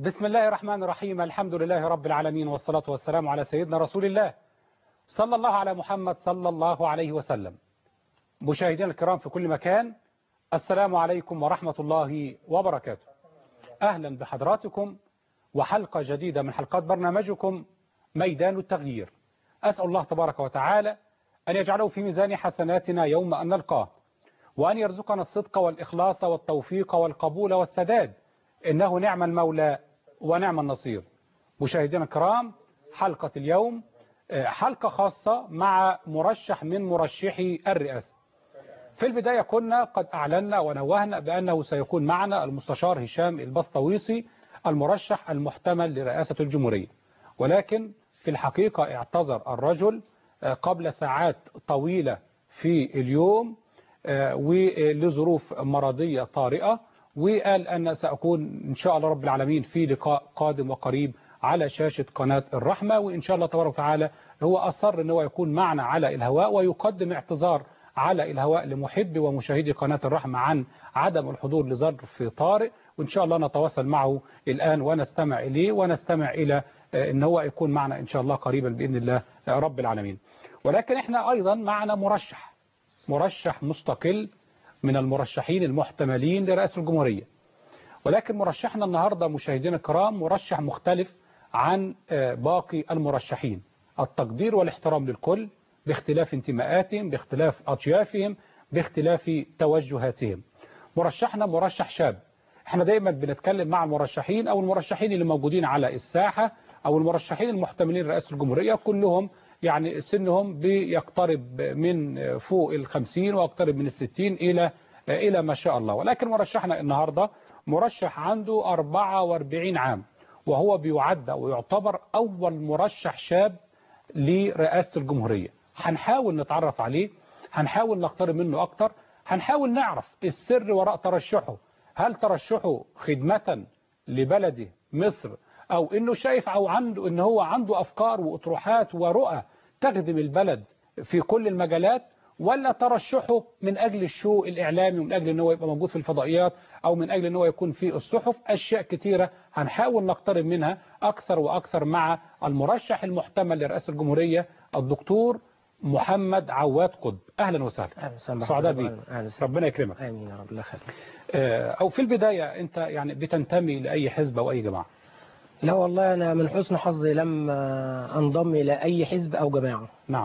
بسم الله الرحمن الرحيم الحمد لله رب العالمين والصلاة والسلام على سيدنا رسول الله صلى الله على محمد صلى الله عليه وسلم مشاهدينا الكرام في كل مكان السلام عليكم ورحمة الله وبركاته أهلا بحضراتكم وحلقة جديدة من حلقات برنامجكم ميدان التغيير أسأل الله تبارك وتعالى أن يجعله في ميزان حسناتنا يوم أن نلقاه وأن يرزقنا الصدق والإخلاص والتوفيق والقبول والسداد إنه نعم المولى ونعم النصير مشاهدينا الكرام حلقة اليوم حلقة خاصة مع مرشح من مرشحي الرئاسة في البداية كنا قد أعلنا ونوهنا بأنه سيكون معنا المستشار هشام البسطويسي المرشح المحتمل لرئاسة الجمهورية ولكن في الحقيقة اعتذر الرجل قبل ساعات طويلة في اليوم ولظروف مرضية طارئة وقال أن سأكون إن شاء الله رب العالمين في لقاء قادم وقريب على شاشة قناة الرحمة وإن شاء الله تبارك وتعالى هو أصر أنه يكون معنا على الهواء ويقدم اعتذار على الهواء لمحب ومشاهدي قناة الرحمة عن عدم الحضور لظرف طارئ وإن شاء الله نتواصل معه الآن ونستمع إليه ونستمع إلى أن هو يكون معنا إن شاء الله قريبا بإذن الله رب العالمين ولكن إحنا أيضا معنا مرشح مرشح مستقل من المرشحين المحتملين لرئاسة الجمهورية ولكن مرشحنا النهاردة مشاهدينا الكرام مرشح مختلف عن باقي المرشحين التقدير والاحترام للكل باختلاف انتماءاتهم باختلاف أطيافهم باختلاف توجهاتهم مرشحنا مرشح شاب احنا دايما بنتكلم مع المرشحين او المرشحين اللي موجودين على الساحة او المرشحين المحتملين لرئاسة الجمهورية كلهم يعني سنهم بيقترب من فوق الخمسين ويقترب من الستين إلى إلى ما شاء الله ولكن مرشحنا النهاردة مرشح عنده 44 عام وهو بيعد ويعتبر أول مرشح شاب لرئاسة الجمهورية هنحاول نتعرف عليه هنحاول نقترب منه أكتر هنحاول نعرف السر وراء ترشحه هل ترشحه خدمة لبلده مصر أو إنه شايف أو عنده إن هو عنده أفكار وأطروحات ورؤى تخدم البلد في كل المجالات ولا ترشحه من أجل الشو الإعلامي ومن أجل أنه يبقى موجود في الفضائيات أو من أجل أنه يكون في الصحف أشياء كثيرة هنحاول نقترب منها أكثر وأكثر مع المرشح المحتمل لرئاسة الجمهورية الدكتور محمد عواد قطب أهلا وسهلا سعداء بيك ربنا يكرمك آمين يا رب الله خير أو في البداية أنت يعني بتنتمي لأي حزب أو أي جماعة لا والله أنا من حسن حظي لم أنضم إلى أي حزب أو جماعة نعم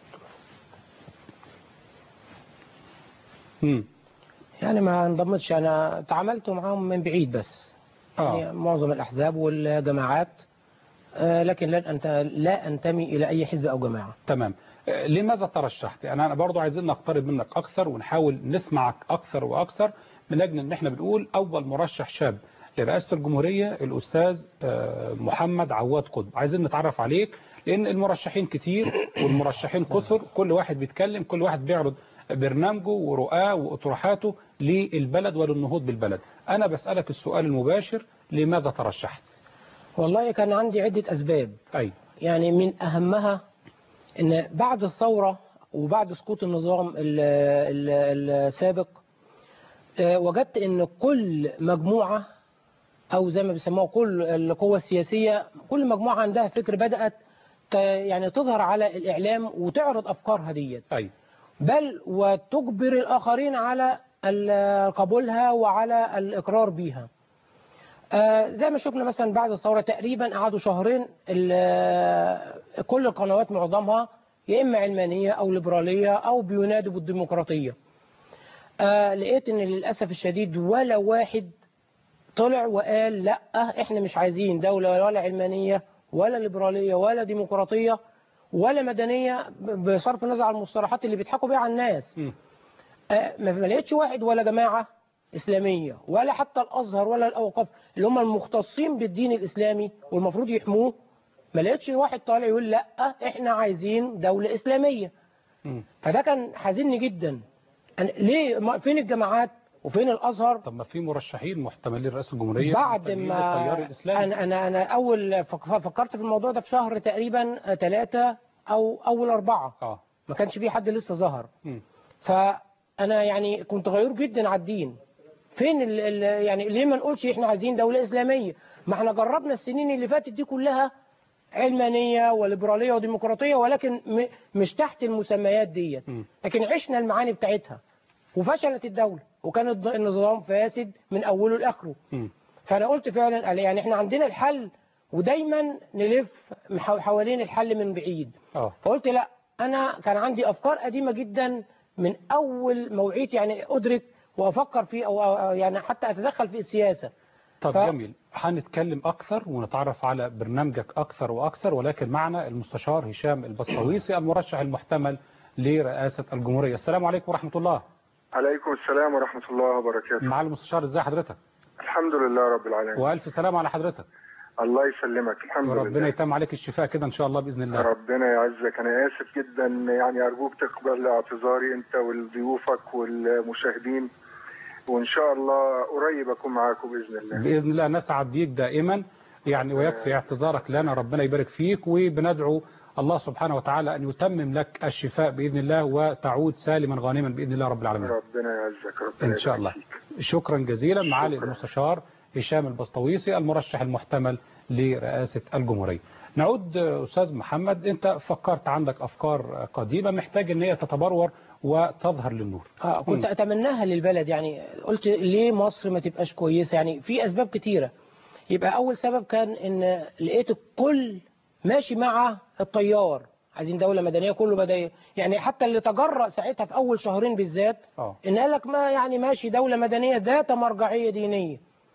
مم. يعني ما انضمتش أنا تعاملت معاهم من بعيد بس آه. يعني معظم الأحزاب والجماعات آه، لكن لن أنت لا أنتمي إلى أي حزب أو جماعة تمام آه، لماذا ترشحت يعني أنا برضو عايزين نقترب منك أكثر ونحاول نسمعك أكثر وأكثر من أجل أن احنا بنقول أول مرشح شاب لرئاسة الجمهورية الأستاذ آه، محمد عواد قطب عايزين نتعرف عليك لأن المرشحين كتير والمرشحين كثر كل واحد بيتكلم كل واحد بيعرض برنامجه ورؤاه وأطروحاته للبلد وللنهوض بالبلد أنا بسألك السؤال المباشر لماذا ترشحت والله كان عندي عدة أسباب أي يعني من أهمها أن بعد الثورة وبعد سقوط النظام ال- ال- السابق آه، وجدت أن كل مجموعة أو زي ما بيسموها كل القوى السياسية كل مجموعة عندها فكر بدأت ت- يعني تظهر على الإعلام وتعرض أفكارها ديت أي بل وتجبر الآخرين على ال- قبولها وعلى الإقرار بيها آه، زي ما شفنا مثلا بعد الثورة تقريبا قعدوا شهرين ال- كل القنوات معظمها يا إما علمانية أو ليبرالية أو بينادوا بالديمقراطية آه، لقيت إن للأسف الشديد ولا واحد طلع وقال لا احنا مش عايزين دولة ولا علمانية ولا ليبرالية ولا ديمقراطية ولا مدنية بصرف النظر عن المصطلحات اللي بيضحكوا بيها على الناس م. آه، ما ما لقيتش واحد ولا جماعة إسلامية ولا حتى الأزهر ولا الأوقاف اللي هم المختصين بالدين الإسلامي والمفروض يحموه ما لقيتش واحد طالع يقول لا احنا عايزين دولة إسلامية م. فده كان حزني جدا أنا ليه ما- فين الجماعات وفين الأزهر طب ما في مرشحين محتملين لرئاسة الجمهورية بعد محتملين ما للتيار الإسلامي انا انا انا اول فك- فكرت في الموضوع ده في شهر تقريبا ثلاثة او اول اربعة اه ما كانش في حد لسه ظهر م. فانا يعني كنت غيور جدا على الدين فين ال ال يعني ليه ما نقولش احنا عايزين دولة إسلامية ما احنا جربنا السنين اللي فاتت دي كلها علمانية وليبرالية وديمقراطية ولكن م مش تحت المسميات دي مم. لكن عشنا المعاني بتاعتها وفشلت الدولة وكان الض- النظام فاسد من أوله لآخره مم. فأنا قلت فعلا يعني احنا عندنا الحل ودايما نلف محو- حوالين الحل من بعيد اه فقلت لا انا كان عندي افكار قديمه جدا من اول ما وعيت يعني ادرك وافكر في او أو يعني حتى اتدخل في السياسه طب ف- جميل هنتكلم أكثر ونتعرف على برنامجك أكثر وأكثر ولكن معنا المستشار هشام البسطويسي المرشح المحتمل لرئاسة الجمهورية السلام عليكم ورحمة الله عليكم السلام ورحمة الله وبركاته مع المستشار ازي حضرتك الحمد لله رب العالمين وألف سلام على حضرتك الله يسلمك الحمد وربنا لله يتم عليك الشفاء كده إن شاء الله بإذن الله ربنا يعزك أنا آسف جدا يعني أرجوك تقبل اعتذاري أنت وضيوفك والمشاهدين وإن شاء الله قريب أكون معاكم بإذن الله بإذن الله نسعد بيك دائما يعني ويكفي اعتذارك لنا ربنا يبارك فيك وبندعو الله سبحانه وتعالى أن يتمم لك الشفاء بإذن الله وتعود سالما غانما بإذن الله رب العالمين ربنا يعزك ربنا إن شاء الله يبارك فيك. شكرا جزيلا معالي شكرا. المستشار هشام البسطويسي المرشح المحتمل لرئاسة الجمهورية نعود آه، أستاذ محمد أنت فكرت عندك أفكار قديمة محتاج أن هي تتبرور وتظهر للنور اه كنت اتمناها للبلد يعني قلت ليه مصر ما تبقاش كويسه يعني في اسباب كتيره يبقى اول سبب كان ان لقيت الكل ماشي مع التيار عايزين دوله مدنيه كله بدأ يعني حتى اللي تجرأ ساعتها في اول شهرين بالذات اه ان قال لك ما يعني ماشي دوله مدنيه ذات مرجعيه دينيه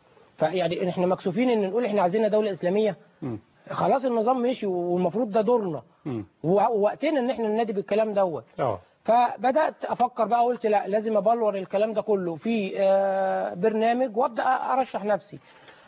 فيعني احنا مكسوفين ان نقول احنا عايزين دوله اسلاميه مم. خلاص النظام مشي والمفروض ده دورنا مم. ووقتنا ان احنا ننادي بالكلام دوت اه فبدات افكر بقى قلت لا لازم ابلور الكلام ده كله في آه، برنامج وابدا ارشح نفسي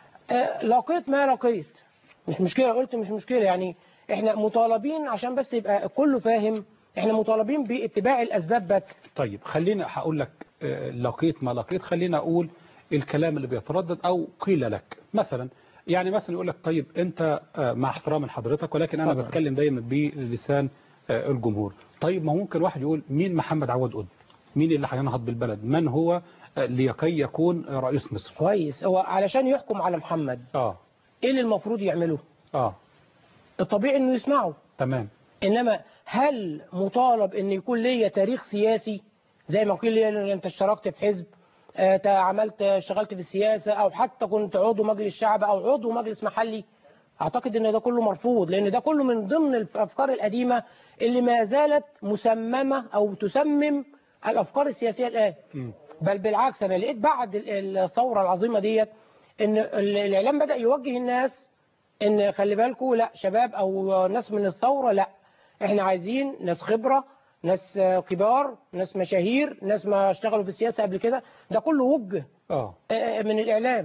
آه، لقيت ما لقيت مش مشكله قلت مش مشكله يعني احنا مطالبين عشان بس يبقى كله فاهم احنا مطالبين باتباع الاسباب بس طيب خلينا هقول لك آه، لقيت ما لقيت خلينا أقول الكلام اللي بيتردد أو قيل لك مثلا يعني مثلا يقول لك طيب أنت آه، مع احترام لحضرتك ولكن أنا اتفضل. بتكلم دايما بلسان آه، الجمهور طيب ما هو ممكن واحد يقول مين محمد عواد قطب مين اللي هينهض بالبلد من هو آه، لكي يكون رئيس مصر كويس هو علشان يحكم على محمد اه ايه اللي المفروض يعمله اه الطبيعي انه يسمعه تمام انما هل مطالب ان يكون ليا تاريخ سياسي زي ما قيل لي إن انت اشتركت في حزب آه، تا- عملت اشتغلت في السياسه او حتى كنت عضو مجلس شعب او عضو مجلس محلي اعتقد ان ده كله مرفوض لان ده كله من ضمن الافكار القديمه اللي ما زالت مسممه او تسمم الافكار السياسيه الان مم. بل بالعكس انا لقيت بعد ال- الثوره العظيمه ديت ان ال- الاعلام بدا يوجه الناس ان خلي بالكم لا شباب او ناس من الثوره لا احنا عايزين ناس خبره ناس آه، كبار ناس مشاهير ناس ما اشتغلوا في السياسه قبل كده ده كله وجه اه آه، من الاعلام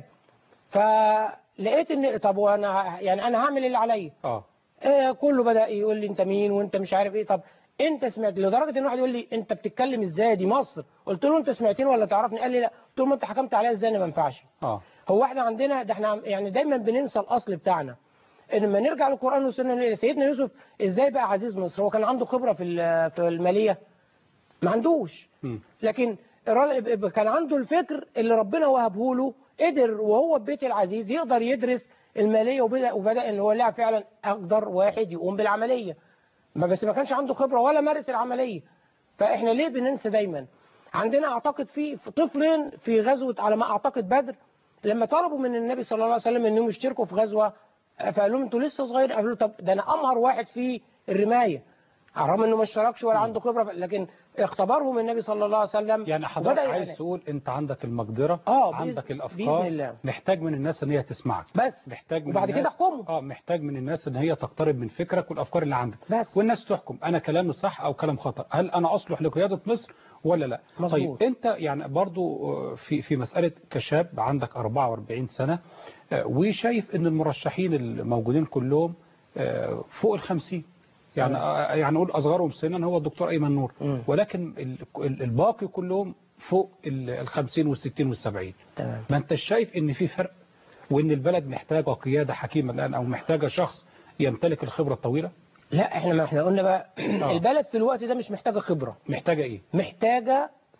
فلقيت ان طب وانا يعني انا هعمل اللي عليا اه آه، كله بدا يقول لي انت مين وانت مش عارف ايه طب انت سمعت لدرجه ان واحد يقول لي انت بتتكلم ازاي دي مصر قلت له انت سمعتني ولا تعرفني قال لي لا قلت له ما انت حكمت عليا ازاي انا ما ينفعش اه هو احنا عندنا ده احنا عم- يعني دايما بننسى الاصل بتاعنا ان لما نرجع للقران والسنه نلاقي سيدنا يوسف ازاي بقى عزيز مصر هو كان عنده خبره في ال- في الماليه ما عندوش مم. لكن الراجل كان عنده الفكر اللي ربنا وهبه له قدر وهو في بيت العزيز يقدر يدرس الماليه وبدا وبدا ان هو لا فعلا اقدر واحد يقوم بالعمليه ما بس ما كانش عنده خبره ولا مارس العمليه فاحنا ليه بننسى دايما عندنا اعتقد في في طفلين في غزوه على ما اعتقد بدر لما طلبوا من النبي صلى الله عليه وسلم انهم يشتركوا في غزوه فقال لهم انتوا لسه صغير قالوا له طب ده انا امهر واحد في الرمايه رغم انه ما اشتركش ولا عنده خبره لكن اختبرهم النبي صلى الله عليه وسلم يعني حضرتك وبدأ عايز يعني- تقول انت عندك المقدره آه، بإذن- عندك بإذن الافكار الله. محتاج من الناس ان هي تسمعك بس محتاج من وبعد كده الناس- احكموا اه محتاج من الناس ان هي تقترب من فكرك والافكار اللي عندك بس. والناس تحكم انا كلامي صح او كلام خطا هل انا اصلح لقياده مصر ولا لا مظبوط. طيب انت يعني برضو آه، في في مساله كشاب عندك 44 سنه آه، وشايف ان المرشحين الموجودين كلهم آه، فوق ال 50 يعني آه، يعني اقول اصغرهم سنا هو الدكتور ايمن نور مم. ولكن ال- ال- الباقي كلهم فوق ال 50 وال 60 وال 70 تمام ما انت شايف ان في فرق وان البلد محتاجه قياده حكيمه الان او محتاجه شخص يمتلك الخبره الطويله لا احنا ما احنا قلنا بقى آه. البلد في الوقت ده مش محتاجه خبره محتاجه ايه محتاجه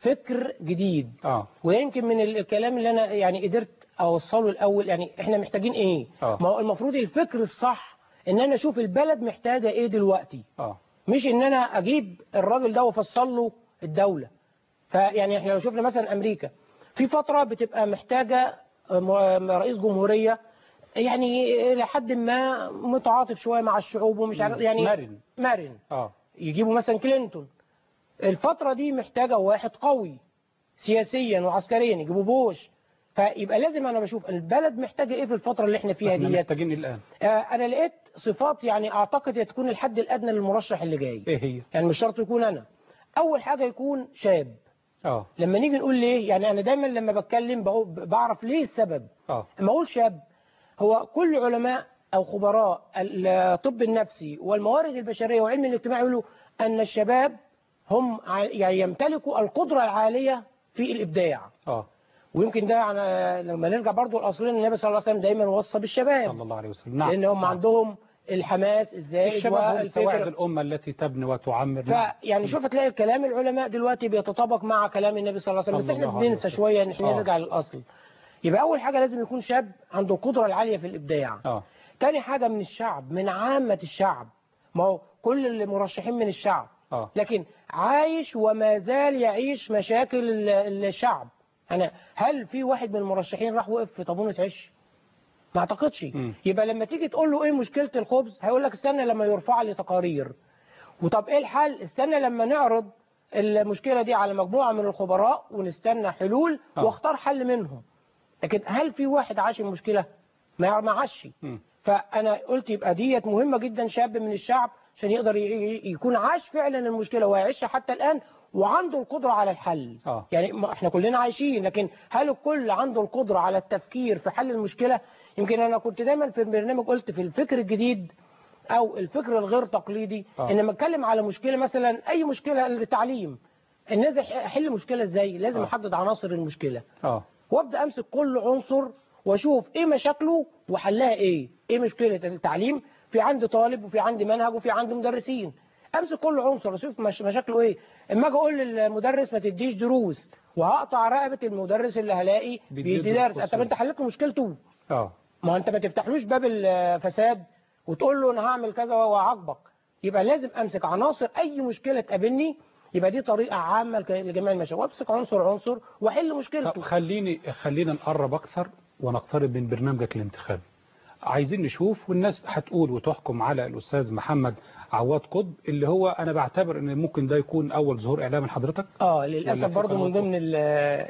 فكر جديد اه ويمكن من الكلام اللي انا يعني قدرت اوصله الاول يعني احنا محتاجين ايه آه. ما هو المفروض الفكر الصح ان انا اشوف البلد محتاجه ايه دلوقتي اه مش ان انا اجيب الراجل ده وافصل له الدوله فيعني احنا لو شفنا مثلا امريكا في فتره بتبقى محتاجه م- رئيس جمهوريه يعني لحد ما متعاطف شويه مع الشعوب ومش عارف يعني مرن. مرن اه يجيبوا مثلا كلينتون الفترة دي محتاجة واحد قوي سياسيا وعسكريا يجيبوا بوش فيبقى لازم انا بشوف البلد محتاجة ايه في الفترة اللي احنا فيها احنا ديت محتاجين إيه الان آه انا لقيت صفات يعني اعتقد هي تكون الحد الادنى للمرشح اللي جاي ايه هي يعني مش شرط يكون انا اول حاجة يكون شاب اه لما نيجي نقول ليه يعني انا دايما لما بتكلم بقول- بعرف ليه السبب اه لما اقول شاب هو كل علماء او خبراء الطب النفسي والموارد البشريه وعلم الاجتماع يقولوا ان الشباب هم ع- يعني يمتلكوا القدره العاليه في الابداع اه ويمكن ده يعني لما نرجع برضو الاصلين النبي صلى الله عليه وسلم دايما وصى بالشباب صلى الله عليه وسلم نعم لان هم نعم. عندهم الحماس الزائد الشباب هم سواعد والفكر الأمة التي تبني وتعمر نعم. فيعني شوف تلاقي كلام العلماء دلوقتي بيتطابق مع كلام النبي صلى الله عليه وسلم صلى بس احنا الله عليه بننسى وسلم. شويه ان احنا آه. نرجع للاصل يبقى اول حاجه لازم يكون شاب عنده القدره العاليه في الابداع اه تاني حاجة من الشعب من عامة الشعب ما هو كل المرشحين من الشعب اه لكن عايش وما زال يعيش مشاكل ال- الشعب أنا هل في واحد من المرشحين راح وقف في طابونة عيش ما اعتقدش مم. يبقى لما تيجي تقول له ايه مشكلة الخبز هيقول لك استنى لما يرفع لي تقارير وطب ايه الحل استنى لما نعرض المشكلة دي على مجموعة من الخبراء ونستنى حلول آه. واختار حل منهم لكن هل في واحد عاش المشكلة ما ما عاش مم. فانا قلت يبقى ديت مهمه جدا شاب من الشعب عشان يقدر ي- ي- يكون عاش فعلا المشكله ويعيشها حتى الان وعنده القدره على الحل آه. يعني ما احنا كلنا عايشين لكن هل الكل عنده القدره على التفكير في حل المشكله يمكن انا كنت دايما في البرنامج قلت في الفكر الجديد او الفكر الغير تقليدي آه. ان لما اتكلم على مشكله مثلا اي مشكله التعليم الناس احل مشكله ازاي لازم آه. احدد عناصر المشكله اه وابدا امسك كل عنصر واشوف ايه مشاكله وحلها ايه ايه مشكله التعليم في عندي طالب وفي عندي منهج وفي عندي مدرسين امسك كل عنصر اشوف مش مشاكله ايه اما اجي اقول للمدرس ما تديش دروس وهقطع رقبه المدرس اللي هلاقي بيدي بيدي درس دروس طب انت حلت له مشكلته اه ما هو انت ما تفتحلوش باب الفساد وتقول له انا هعمل كذا وهعاقبك يبقى لازم امسك عناصر اي مشكله تقابلني يبقى دي طريقه عامه لك- لجميع المشاكل وامسك عنصر عنصر واحل طب مشكلته خليني خلينا نقرب اكثر ونقترب من برنامجك الانتخابي عايزين نشوف والناس هتقول وتحكم على الاستاذ محمد عواد قطب اللي هو انا بعتبر ان ممكن ده يكون اول ظهور اعلامي لحضرتك اه ولا للاسف في برضو من قناة ضمن ال-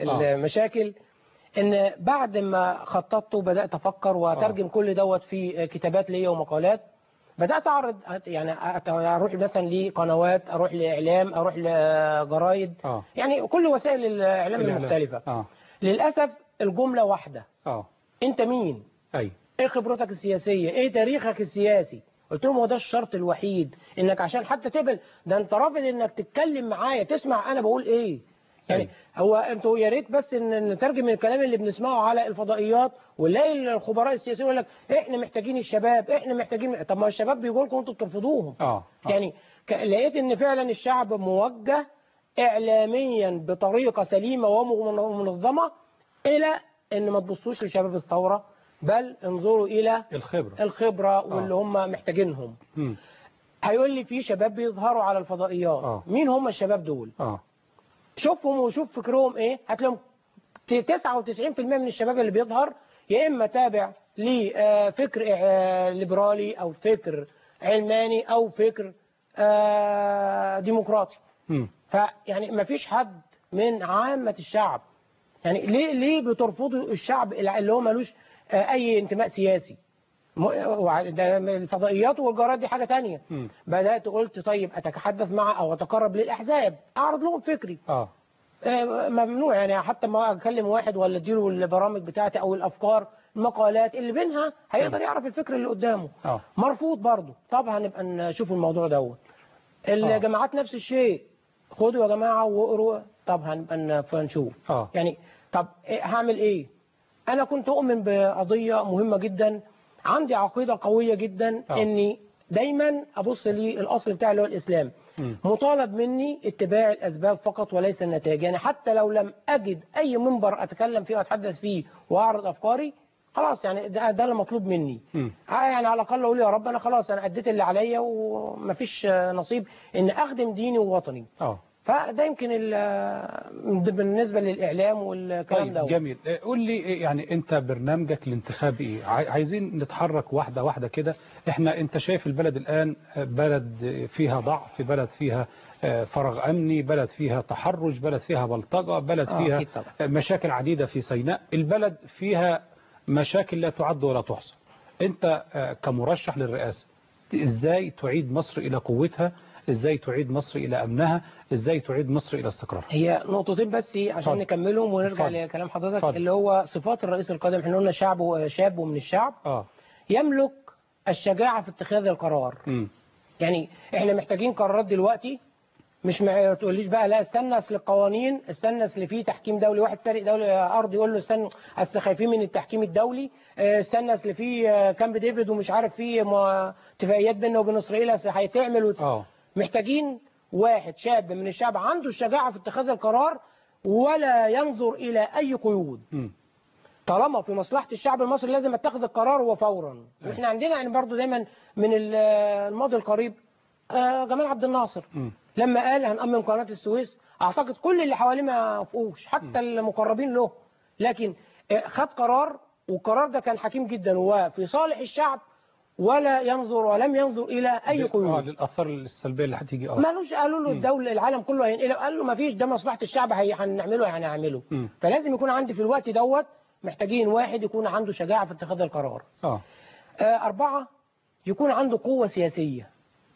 المشاكل ان بعد ما خططت وبدات افكر واترجم كل دوت في كتابات ليا ومقالات بدات اعرض يعني أت- اروح مثلا لقنوات اروح لاعلام اروح لجرايد اه يعني كل وسائل الاعلام الإعلام. المختلفه اه للاسف الجمله واحده اه انت مين اي ايه خبرتك السياسيه ايه تاريخك السياسي قلت لهم هو ده الشرط الوحيد انك عشان حتى تقبل ده انت رافض انك تتكلم معايا تسمع انا بقول ايه يعني أيوة. هو انتوا يا ريت بس ان نترجم الكلام اللي بنسمعه على الفضائيات ونلاقي الخبراء السياسيين يقول لك احنا محتاجين الشباب احنا محتاجين طب ما الشباب بيقول لكم انتوا بترفضوهم اه آه. يعني ك- لقيت ان فعلا الشعب موجه اعلاميا بطريقه سليمه ومنظمه الى ان ما تبصوش لشباب الثوره بل انظروا الى الخبره الخبره واللي هم محتاجينهم مم. هيقول لي في شباب بيظهروا على الفضائيات آه. مين هم الشباب دول اه شوفهم وشوف فكرهم ايه هتلاقيهم ت- 99% من الشباب اللي بيظهر يا اما تابع لفكر آه، ليبرالي او فكر علماني او فكر آه، ديمقراطي مم. فيعني ما فيش حد من عامة الشعب يعني ليه ليه بترفضوا الشعب اللي هو ملوش آه، اي انتماء سياسي م- وع- ده الفضائيات والجرائد دي حاجة تانية مم. بدأت قلت طيب أتحدث مع أو أتقرب للأحزاب أعرض لهم فكري اه آه، ممنوع يعني حتى ما أكلم واحد ولا أديله البرامج بتاعتي أو الأفكار المقالات اللي بينها هيقدر يعرف الفكر اللي قدامه اه مرفوض برضه طب هنبقى نشوف الموضوع دوت الجامعات نفس الشيء خدوا يا جماعة واقروا طب هنبقى ن- نشوف اه يعني طب إيه- هعمل ايه انا كنت اؤمن بقضية مهمة جدا عندي عقيدة قوية جدا آه. اني دايما ابص للاصل بتاعي اللي هو الاسلام مم. مطالب مني اتباع الأسباب فقط وليس النتائج يعني حتى لو لم أجد أي منبر أتكلم فيه وأتحدث فيه وأعرض أفكاري خلاص يعني ده, ده اللي مطلوب مني مم. آه يعني على الأقل أقول يا رب أنا خلاص أنا أديت اللي عليا ومفيش آه، نصيب إن أخدم ديني ووطني اه فده يمكن ال- بالنسبة للإعلام والكلام طيب ده جميل آه، قول لي إيه يعني انت برنامجك الانتخابي ايه عاي- عايزين نتحرك واحده واحده كده احنا انت شايف البلد الان آه، بلد فيها ضعف بلد فيها آه، فراغ امني بلد فيها تحرش بلد فيها بلطجه بلد آه، فيها أكيد طبعا. آه، مشاكل عديده في سيناء البلد فيها مشاكل لا تعد ولا تحصى انت آه، كمرشح للرئاسه ازاي تعيد مصر الى قوتها ازاي تعيد مصر الى امنها ازاي تعيد مصر الى استقرارها هي نقطتين بس عشان اتفضل. نكملهم ونرجع اتفضل. لكلام حضرتك اتفضل. اللي هو صفات الرئيس القادم احنا قلنا شعب و- شاب ومن الشعب اه يملك الشجاعة في اتخاذ القرار امم يعني احنا محتاجين قرارات دلوقتي مش ما تقوليش بقى لا استنى اصل القوانين استنى اصل في تحكيم دولي واحد سارق دولي ارض يقول له استنى اصل خايفين من التحكيم الدولي اه، استنى اصل في اه، كامب ديفيد ومش عارف في ما- اتفاقيات بيننا وبين اسرائيل اصل هيتعمل وت- اه محتاجين واحد شاب من الشعب عنده الشجاعة في اتخاذ القرار ولا ينظر إلى أي قيود امم طالما في مصلحة الشعب المصري لازم اتخذ القرار وفورا احنا عندنا يعني برضو دايما من ال- الماضي القريب آه، جمال عبد الناصر امم لما قال هنأمن قناة السويس اعتقد كل اللي حواليه ما وافقوش حتى المقربين له لكن آه، خد قرار والقرار ده كان حكيم جدا وفي صالح الشعب ولا ينظر ولم ينظر الى اي اه قيود للاثار السلبيه اللي هتيجي اه مالوش قالوا له الدولة العالم كله هينقله قال له ما فيش ده مصلحة الشعب هي- هنعمله هنعمله مم. فلازم يكون عندي في الوقت دوت محتاجين واحد يكون عنده شجاعة في اتخاذ القرار اه آه، أربعة يكون عنده قوة سياسية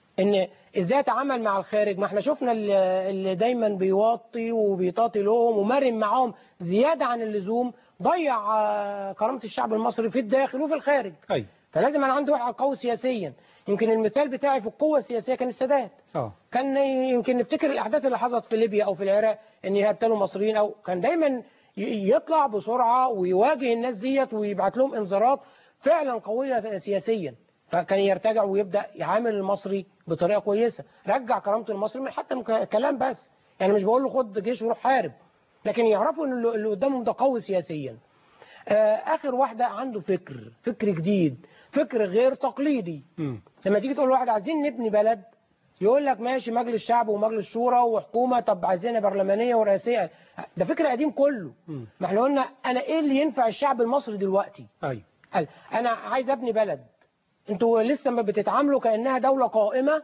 ان ازاي اتعامل مع الخارج ما احنا شفنا اللي اللي دايما بيوطي وبيطاطي لهم ومرن معاهم زيادة عن اللزوم ضيع آه، كرامة الشعب المصري في الداخل وفي الخارج اي فلازم انا عندي واحد قوي سياسيا يمكن المثال بتاعي في القوة السياسية كان السادات اه كان يمكن نفتكر الاحداث اللي حصلت في ليبيا او في العراق ان يقتلوا مصريين او كان دايما ي- يطلع بسرعه ويواجه الناس ديت ويبعت لهم انذارات فعلا قويه سياسيا فكان يرتجع ويبدا يعامل المصري بطريقه كويسه رجع كرامه المصري من حتى من ك- كلام بس يعني مش بقول له خد جيش وروح حارب لكن يعرفوا ان اللي اللي قدامهم ده قوي سياسيا آه، اخر واحده عنده فكر فكر جديد فكر غير تقليدي امم لما تيجي تقول لواحد عايزين نبني بلد يقول لك ماشي مجلس شعب ومجلس شورى وحكومه طب عايزينها برلمانيه ورئاسيه ده فكر قديم كله مم. ما احنا قلنا انا ايه اللي ينفع الشعب المصري دلوقتي اي قال انا عايز ابني بلد انتوا لسه ما بتتعاملوا كانها دوله قائمه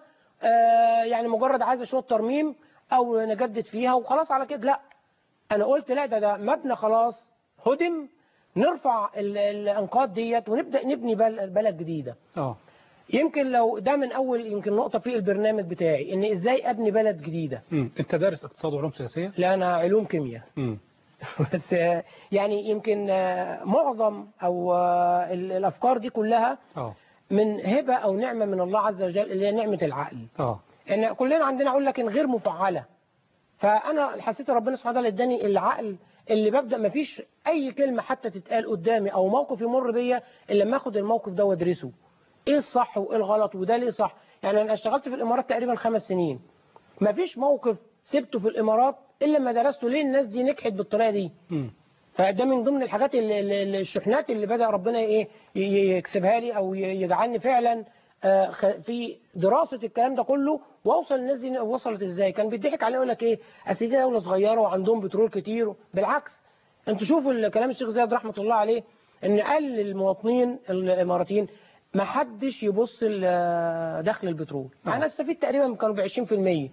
آه يعني مجرد عايزه شويه ترميم او نجدد فيها وخلاص على كده لا انا قلت لا ده ده مبنى خلاص هدم نرفع ال- الانقاض ديت ونبدا نبني بل- بلد جديده اه يمكن لو ده من اول يمكن نقطه في البرنامج بتاعي ان ازاي ابني بلد جديده امم انت دارس اقتصاد وعلوم سياسيه لا انا علوم كيمياء امم بس آه، يعني يمكن آه، معظم او آه، ال- الافكار دي كلها اه من هبه او نعمه من الله عز وجل اللي هي نعمه العقل اه ان كلنا عندنا عقول لكن غير مفعله فانا حسيت ربنا سبحانه وتعالى اداني العقل اللي ببدا ما فيش اي كلمه حتى تتقال قدامي او موقف يمر بيا الا لما اخد الموقف ده وادرسه ايه الصح وايه الغلط وده ليه صح يعني انا اشتغلت في الامارات تقريبا خمس سنين ما فيش موقف سبته في الامارات الا لما درسته ليه الناس دي نجحت بالطريقه دي امم فده من ضمن الحاجات اللي اللي- الشحنات اللي بدا ربنا ايه ي- ي- يكسبها لي او ي- يجعلني فعلا آه، خ- في دراسه الكلام ده كله واوصل الناس دي وصلت ازاي كان بيضحك عليه يقول لك ايه اصل دي دوله صغيره وعندهم بترول كتير بالعكس انتوا شوفوا كلام الشيخ زايد رحمه الله عليه ان قال للمواطنين الاماراتيين ما حدش يبص لدخل البترول انا استفيد تقريبا كانوا ب 20%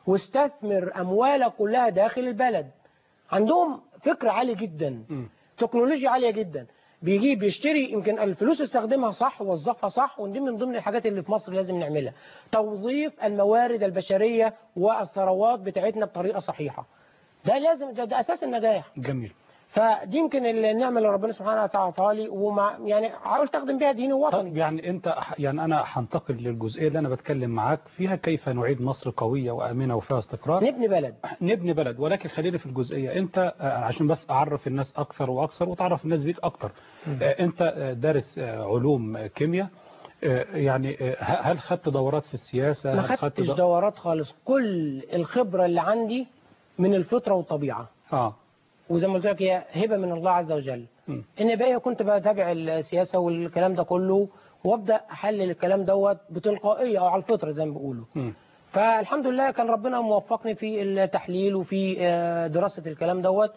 واستثمر اموالك كلها داخل البلد عندهم فكر عالي جدا امم تكنولوجيا عالية جدا بيجيب يشتري يمكن الفلوس يستخدمها صح ووظفها صح ودي من ضمن الحاجات اللي في مصر لازم نعملها توظيف الموارد البشرية والثروات بتاعتنا بطريقة صحيحة ده لازم ده, ده أساس النجاح جميل فدي يمكن النعمة اللي ربنا سبحانه وتعالى عطاها لي ومع يعني حاول تخدم بيها ديني طب ووطني يعني انت ح- يعني انا هنتقل للجزئيه اللي انا بتكلم معاك فيها كيف نعيد مصر قويه وامنه وفيها استقرار نبني بلد نبني بلد ولكن خلينا في الجزئيه انت آه، عشان بس اعرف الناس اكثر واكثر وتعرف الناس بيك اكتر آه، انت آه، دارس آه، علوم آه، كيمياء آه، يعني آه، ه- هل خدت دورات في السياسة ما هل خدت خدتش دو- دورات خالص كل الخبرة اللي عندي من الفطرة والطبيعة اه وزي ما قلت لك هي هبة من الله عز وجل م. ان بقى كنت بتابع السياسة والكلام ده كله وابدا احلل الكلام دوت بتلقائية او على الفطرة زي ما بيقولوا م. فالحمد لله كان ربنا موفقني في التحليل وفي آه، دراسة الكلام دوت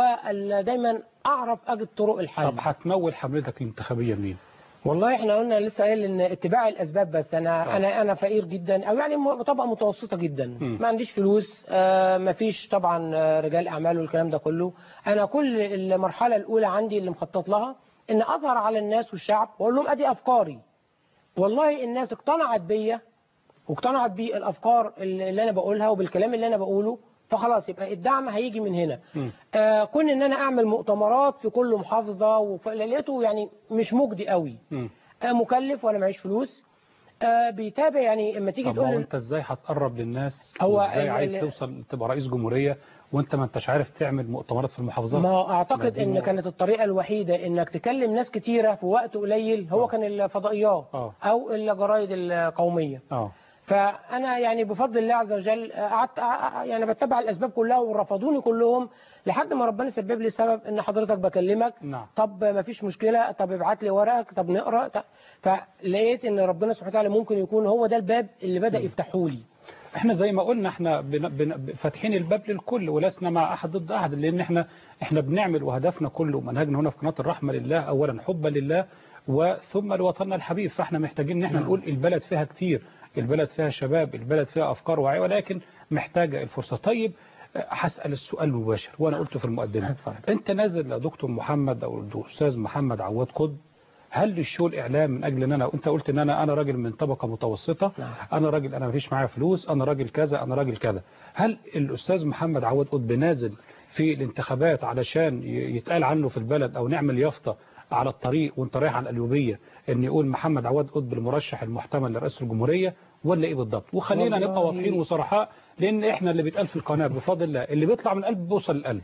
ودايما اعرف اجد طرق الحل طب هتمول حملتك الانتخابية منين؟ والله احنا قلنا لسه قايل ان اتباع الاسباب بس انا آه. انا انا فقير جدا او يعني م- طبقه متوسطه جدا مم. ما عنديش فلوس آه ما فيش طبعا آه، رجال اعمال والكلام ده كله انا كل المرحله الاولى عندي اللي مخطط لها ان اظهر على الناس والشعب واقول لهم ادي افكاري والله الناس اقتنعت بيا واقتنعت بالافكار اللي اللي انا بقولها وبالكلام اللي انا بقوله فخلاص يبقى الدعم هيجي من هنا مم. آه كون ان انا اعمل مؤتمرات في كل محافظه وف- لقيته يعني مش مجدي قوي م. آه، مكلف وانا معيش فلوس آه، بيتابع يعني اما تيجي طب ما هو تقول انت ازاي هتقرب للناس هو وازاي ال- عايز ال- توصل تبقى رئيس جمهورية وانت ما انتش عارف تعمل مؤتمرات في المحافظات ما هو اعتقد دي ان نقطة. كانت الطريقه الوحيده انك تكلم ناس كتيره في وقت قليل هو آه. كان الفضائيات آه. او الجرايد القوميه اه فانا يعني بفضل الله عز وجل آه، قعدت آه، يعني بتبع الاسباب كلها ورفضوني كلهم لحد ما ربنا سبب لي سبب ان حضرتك بكلمك نعم طب ما فيش مشكلة طب ابعت لي ورقك طب نقرأ طب فلقيت ان ربنا سبحانه وتعالى ممكن يكون هو ده الباب اللي بدأ يفتحه لي احنا زي ما قلنا احنا بن... بن... فاتحين الباب للكل ولسنا مع احد ضد احد لان احنا احنا بنعمل وهدفنا كله ومنهجنا هنا في قناه الرحمه لله اولا حبا لله وثم لوطننا الحبيب فاحنا محتاجين ان احنا نقول البلد فيها كتير البلد فيها شباب البلد فيها افكار واعيه ولكن محتاجه الفرصه طيب اه، هسال السؤال المباشر وانا قلته في المقدمه اتفضل. انت نازل يا دكتور محمد او الاستاذ محمد عواد قطب هل للشو الاعلام من اجل ان انا انت قلت ان انا انا راجل من طبقه متوسطه نعم. انا راجل انا مفيش معايا فلوس انا راجل كذا انا راجل كذا هل الاستاذ محمد عواد قطب نازل في الانتخابات علشان ي- يتقال عنه في البلد او نعمل يافطه على الطريق وانت رايح على القليوبيه ان يقول محمد عواد قطب المرشح المحتمل لرئاسه الجمهوريه ولا ايه بالضبط وخلينا والله- نبقى واضحين وصرحاء لان احنا اللي بيتقال في القناه بفضل الله اللي بيطلع من القلب بيوصل للقلب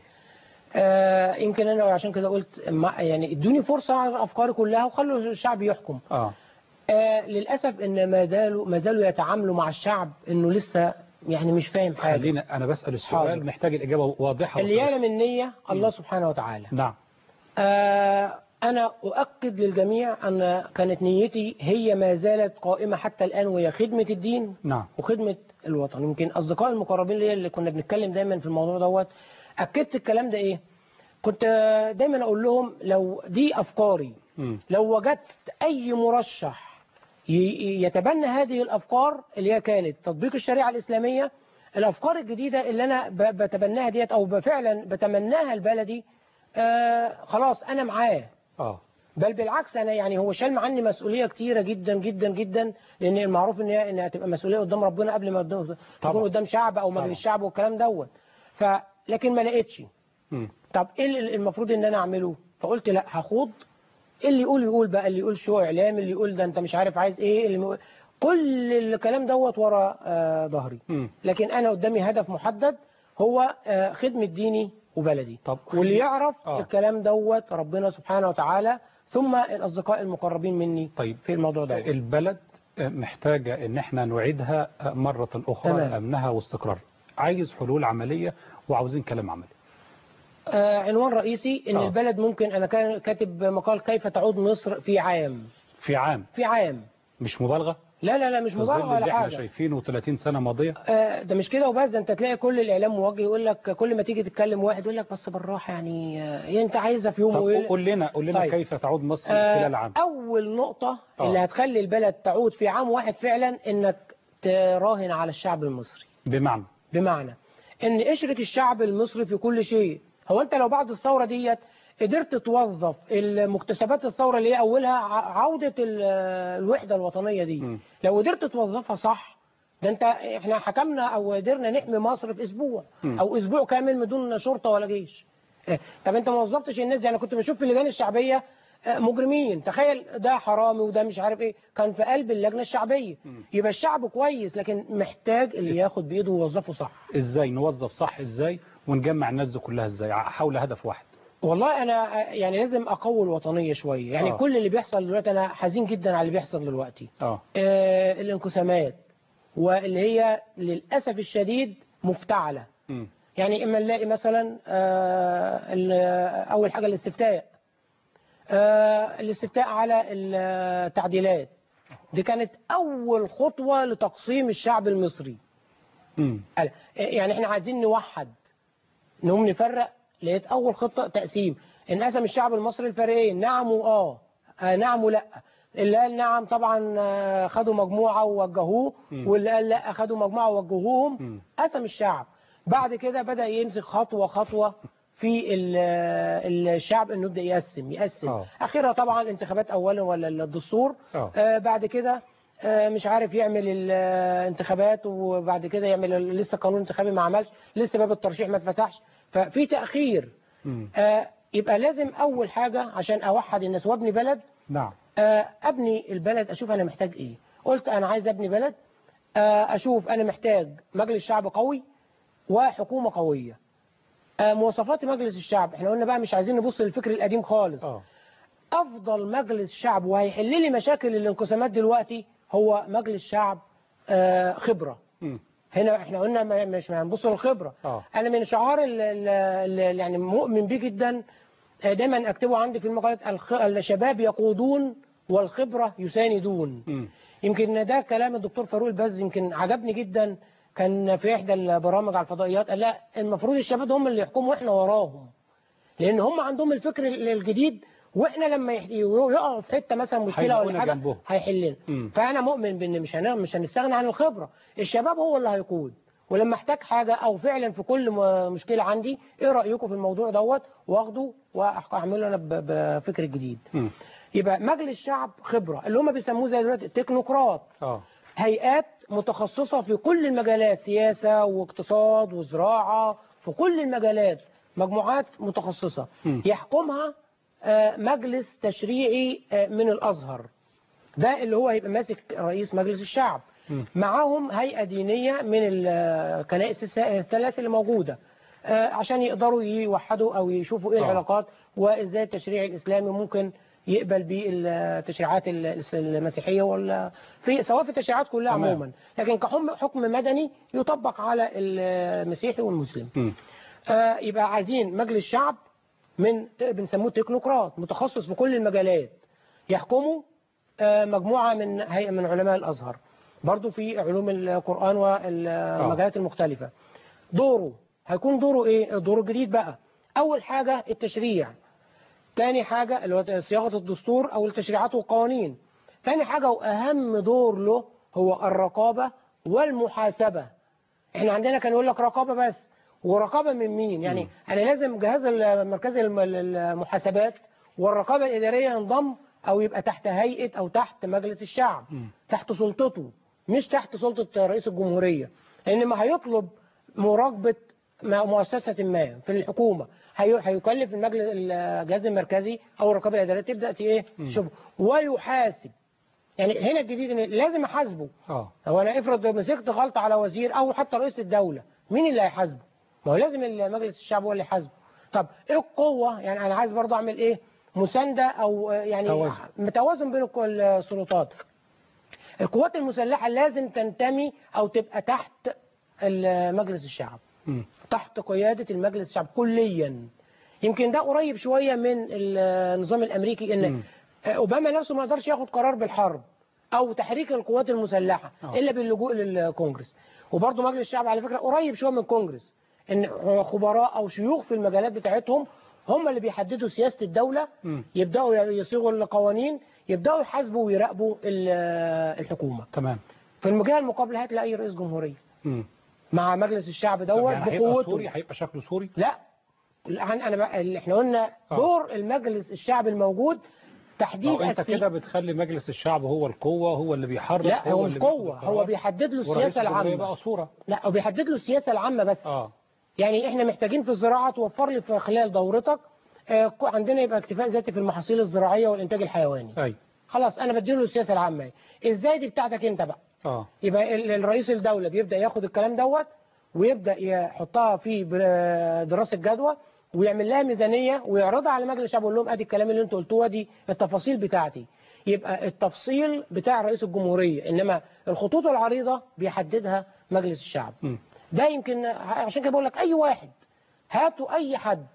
آه يمكن انا عشان كده قلت ما يعني ادوني فرصة على افكاري كلها وخلوا الشعب يحكم اه آه للاسف ان ما زالوا ما زالوا يتعاملوا مع الشعب انه لسه يعني مش فاهم حاجة خلينا انا بسال السؤال حاضر. محتاج الاجابه واضحه اللي وصريحة. يعلم النية الله سبحانه وتعالى نعم آه، أنا أؤكد للجميع أن كانت نيتي هي ما زالت قائمة حتى الآن وهي خدمة الدين نعم وخدمة الوطن يمكن أصدقائي المقربين ليا اللي كنا بنتكلم دايما في الموضوع دوت أكدت الكلام ده إيه كنت آه، دايما أقول لهم لو دي أفكاري مم. لو وجدت أي مرشح ي- يتبنى هذه الأفكار اللي هي كانت تطبيق الشريعة الإسلامية الأفكار الجديدة اللي أنا ب- بتبناها ديت أو فعلا بتمناها لبلدي آه خلاص أنا معاه اه بل بالعكس أنا يعني هو شال عني مسؤولية كتيرة جدا جدا جدا لأن المعروف إن هي إنها تبقى مسؤولية قدام ربنا قبل ما قدام- تكون طبعا. قدام شعب أو طبعا. مجلس شعب والكلام دوت ف لكن ما لقيتش مم. طب ايه اللي المفروض ان انا اعمله فقلت لا هخوض اللي يقول يقول بقى اللي يقول شو اعلام اللي يقول ده انت مش عارف عايز ايه اللي يقول كل الكلام دوت ورا آه ظهري مم. لكن انا قدامي هدف محدد هو آه خدمة ديني وبلدي طب واللي يعرف آه. الكلام دوت ربنا سبحانه وتعالى ثم الاصدقاء المقربين مني طيب في الموضوع دوت البلد محتاجة ان احنا نعيدها مرة اخرى تمام. امنها واستقرار عايز حلول عملية وعاوزين كلام عملي آه عنوان رئيسي ان آه. البلد ممكن انا كان كاتب مقال كيف تعود مصر في عام في عام في عام مش مبالغة لا لا لا مش في ظل مبالغه اللي ولا احنا حاجه شايفينه 30 سنة ماضية آه، ده مش كده وبس ده انت تلاقي كل الاعلام موجه يقول لك كل ما تيجي تتكلم واحد يقول لك بس بالراحه يعني آه، هي انت عايزها في يوم طب ويل قول لنا قول لنا طيب. كيف تعود مصر آه، خلال عام اول نقطه آه. اللي هتخلي البلد تعود في عام واحد فعلا انك تراهن على الشعب المصري بمعنى بمعنى ان اشرك الشعب المصري في كل شيء هو انت لو بعد الثوره ديت قدرت توظف المكتسبات الثوره اللي هي اولها ع- عوده ال- الوحده الوطنيه دي م. لو قدرت توظفها صح ده انت احنا حكمنا او قدرنا نحمي مصر في اسبوع م. او اسبوع كامل بدون شرطه ولا جيش اه، طب انت ما وظفتش الناس دي انا كنت بشوف في اللجان الشعبيه اه، مجرمين تخيل ده حرامي وده مش عارف ايه كان في قلب اللجنه الشعبيه م. يبقى الشعب كويس لكن محتاج اللي ياخد بايده ويوظفه صح ازاي نوظف صح ازاي ونجمع الناس دي كلها ازاي حول هدف واحد والله انا يعني لازم اقوي الوطنيه شويه يعني آه. كل اللي بيحصل دلوقتي انا حزين جدا على اللي بيحصل دلوقتي اه آه الانقسامات واللي هي للاسف الشديد مفتعله مم. يعني اما نلاقي مثلا آه ال- اول حاجه الاستفتاء آه الاستفتاء على التعديلات دي كانت اول خطوه لتقسيم الشعب المصري مم. قال- يعني احنا عايزين نوحد نقوم نفرق لقيت اول خطه تقسيم انقسم الشعب المصري لفريقين نعم واه آه، نعم ولا اللي قال نعم طبعا آه، خدوا مجموعه ووجهوه مم. واللي قال لا خدوا مجموعه ووجهوهم مم. قسم الشعب بعد كده بدا يمسك خطوه خطوه في ال- الشعب انه يبدا يقسم يقسم آه. اخرها طبعا انتخابات اولا ولا الدستور آه. آه بعد كده آه مش عارف يعمل الانتخابات وبعد كده يعمل ال- لسه قانون انتخابي ما عملش لسه باب الترشيح ما اتفتحش ففي تاخير مم. آه يبقى لازم اول حاجه عشان اوحد الناس وابني بلد نعم آه ابني البلد اشوف انا محتاج ايه قلت انا عايز ابني بلد آه اشوف انا محتاج مجلس شعب قوي وحكومه قويه آه مواصفات مجلس الشعب احنا قلنا بقى مش عايزين نبص للفكر القديم خالص اه افضل مجلس شعب وهيحل لي مشاكل الانقسامات دلوقتي هو مجلس شعب آه، خبره مم. هنا احنا قلنا ما- مش هنبص للخبره اه انا من شعار ال- ال- ال- يعني مؤمن بيه جدا آه، دايما اكتبه عندي في المقالات الخ- الشباب يقودون والخبره يساندون مم. يمكن ده كلام الدكتور فاروق البز يمكن عجبني جدا كان في احدى البرامج على الفضائيات قال لا المفروض الشباب هم اللي يحكموا واحنا وراهم لان هم عندهم الفكر ال- الجديد واحنا لما يح- يقعوا في حته مثلا مشكله هيلاقونا ولا حاجه جنبهم. هيحلنا مم. فانا مؤمن بان مش هن- مش هنستغنى عن الخبره الشباب هو اللي هيقود ولما احتاج حاجه او فعلا في كل م- مشكله عندي ايه رايكم في الموضوع دوت واخده واعمله انا ب- بفكر جديد مم. يبقى مجلس شعب خبره اللي هم بيسموه زي دلوقتي التكنوقراط اه هيئات متخصصة في كل المجالات سياسة واقتصاد وزراعة في كل المجالات مجموعات متخصصة مم. يحكمها آه، مجلس تشريعي آه، من الأزهر ده اللي هو هيبقى ماسك رئيس مجلس الشعب مم. معاهم هيئة دينية من الكنائس الس- الثلاث اللي موجودة آه، عشان يقدروا يوحدوا أو يشوفوا إيه آه. العلاقات وإزاي التشريع الإسلامي ممكن يقبل بيه التشريعات ال- المسيحية ولا في سواء في التشريعات كلها تمام. عموما لكن كحكم حكم مدني يطبق على المسيحي والمسلم مم. آه، يبقى عايزين مجلس شعب من بنسموه تكنوقراط متخصص في كل المجالات يحكموا آه، مجموعة من هيئة من علماء الأزهر برضو في علوم القرآن والمجالات المختلفة دوره هيكون دوره ايه دوره جديد بقى اول حاجة التشريع تاني حاجة اللي هو صياغة الدستور او التشريعات والقوانين تاني حاجة واهم دور له هو الرقابة والمحاسبة احنا عندنا كان يقول لك رقابة بس ورقابة من مين يعني انا لازم جهاز المركزي الم- المحاسبات والرقابة الإدارية ينضم او يبقى تحت هيئة او تحت مجلس الشعب مم. تحت سلطته مش تحت سلطة رئيس الجمهورية لان ما هيطلب مراقبة م- مؤسسة ما في الحكومة هي- هيكلف المجلس الجهاز المركزي او الرقابة الإدارية تبدأ ت- ايه تشوف ويحاسب يعني هنا الجديد ان لازم احاسبه اه هو انا افرض مسكت غلطه على وزير او حتى رئيس الدوله مين اللي هيحاسبه ما هو لازم مجلس الشعب هو اللي يحاسبه طب ايه القوه يعني انا عايز برضه اعمل ايه مسانده او آه، يعني توازن. توازن بين الك- السلطات القوات المسلحه لازم تنتمي او تبقى تحت ال- مجلس الشعب مم. تحت قيادة المجلس الشعب كليا يمكن ده قريب شوية من النظام الأمريكي مم. إن أوباما نفسه ما يقدرش ياخد قرار بالحرب أو تحريك القوات المسلحة آه. إلا باللجوء للكونجرس وبرضه مجلس الشعب على فكرة قريب شوية من الكونجرس إن خبراء أو شيوخ في المجالات بتاعتهم هم اللي بيحددوا سياسة الدولة مم. يبدأوا يصيغوا القوانين يبدأوا يحاسبوا ويراقبوا ال- الحكومة تمام في المجال المقابل هتلاقي رئيس جمهورية مم. مع مجلس الشعب طب دوت يعني هيبقى بقوته سوري هيبقى شكله سوري لا الآن انا بقى اللي احنا قلنا آه. دور المجلس الشعب الموجود ما تحديد هو انت أسي- كده بتخلي مجلس الشعب هو القوة هو اللي بيحرك لا هو مش اللي بياخد قوه القرار، هو بيحدد له ورئيس السياسه الجمهورية العامه بقى صورة لا هو بيحدد له السياسه العامه بس اه يعني احنا محتاجين في الزراعه توفر لي في خلال دورتك آه، عندنا يبقى اكتفاء ذاتي في المحاصيل الزراعيه والانتاج الحيواني اي خلاص انا بديله السياسه العامه ازاي دي بتاعتك انت بقى اه يبقى ال- الرئيس الدولة بيبدأ ياخد الكلام دوت ويبدأ يحطها في بر- دراسة جدوى ويعمل لها ميزانيه ويعرضها على مجلس الشعب ويقول لهم ادي الكلام اللي انتوا قلتوه دي التفاصيل بتاعتي يبقى التفصيل بتاع رئيس الجمهوريه انما الخطوط العريضه بيحددها مجلس الشعب مم. ده يمكن عشان كده بقول لك اي واحد هاتوا اي حد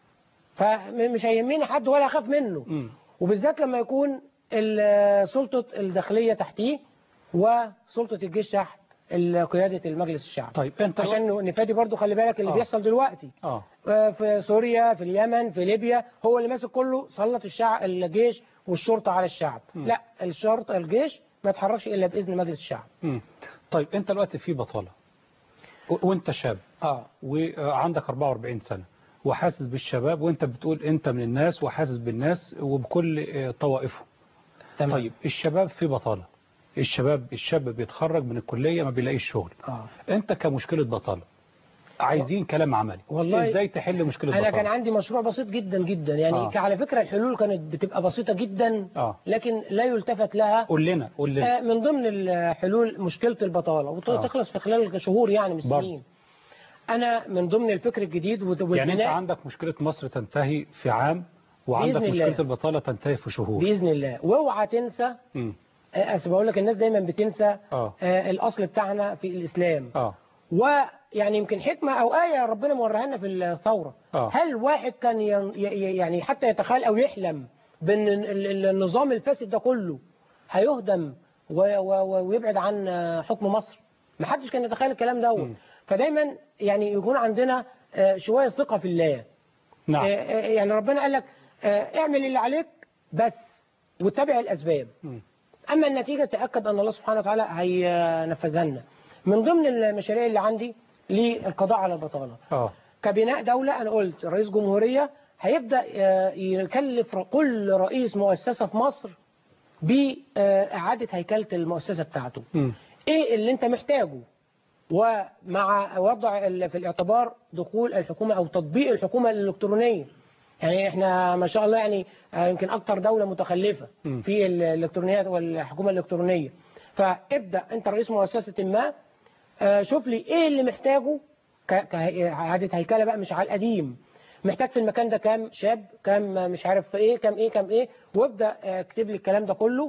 فمش هيهمني حد ولا اخاف منه مم. وبالذات لما يكون ال- سلطه الداخليه تحتيه وسلطه الجيش تحت ال- قياده المجلس الشعب طيب انت عشان نفادي برضو خلي بالك اللي آه. بيحصل دلوقتي اه آه، في سوريا في اليمن في ليبيا هو اللي ماسك كله سلط الشعب الجيش والشرطه على الشعب م. لا الشرطه الجيش ما يتحركش الا باذن مجلس الشعب مم. طيب انت دلوقتي في بطاله و- وانت شاب اه وعندك 44 سنه وحاسس بالشباب وانت بتقول انت من الناس وحاسس بالناس وبكل آه، طوائفهم تمام طيب الشباب في بطاله الشباب الشاب بيتخرج من الكليه ما بيلاقيش شغل اه انت كمشكله بطاله عايزين كلام عملي والله ازاي تحل مشكله انا كان بطاله عندي مشروع بسيط جدا جدا يعني آه. آه. على فكره الحلول كانت بتبقى بسيطه جدا اه لكن لا يلتفت لها قول لنا قول لنا آه، من ضمن الحلول مشكله البطاله وتخلص في خلال شهور يعني مش برضه. سنين انا من ضمن الفكر الجديد وت- يعني انت والبناء عندك مشكله مصر تنتهي في عام وعندك بإذن الله. مشكله البطاله تنتهي في شهور باذن الله واوعى تنسى مم. آه، أصل بقول لك الناس دايما بتنسى اه آه، الاصل بتاعنا في الاسلام اه ويعني يمكن حكمه او ايه ربنا موريها لنا في الثوره آه. هل واحد كان ين- ي- ي- يعني حتى يتخيل او يحلم بان ال- ال- النظام الفاسد ده كله هيهدم و- و- و- ويبعد عن آه، حكم مصر ما حدش كان يتخيل الكلام دوت مم. فدايما يعني يكون عندنا آه، شويه ثقه في الله نعم آه، آه، يعني ربنا قال لك آه، اعمل اللي عليك بس واتبع الاسباب مم. اما النتيجه تاكد ان الله سبحانه وتعالى هينفذها لنا من ضمن المشاريع اللي عندي للقضاء على البطاله اه كبناء دوله انا قلت رئيس جمهوريه هيبدا آه، يكلف كل رئيس مؤسسه في مصر باعاده هيكله المؤسسه بتاعته مم. ايه اللي انت محتاجه ومع وضع ال- في الاعتبار دخول الحكومه او تطبيق الحكومه الالكترونيه يعني احنا ما شاء الله يعني آه، يمكن اكتر دوله متخلفه م. في الالكترونيات والحكومه الالكترونيه فابدا انت رئيس مؤسسه ما آه، شوف لي ايه اللي محتاجه ك- كإعادة هيكلة بقى مش على القديم محتاج في المكان ده كام شاب كام مش عارف ايه كام ايه كام ايه وابدا آه، اكتب لي الكلام ده كله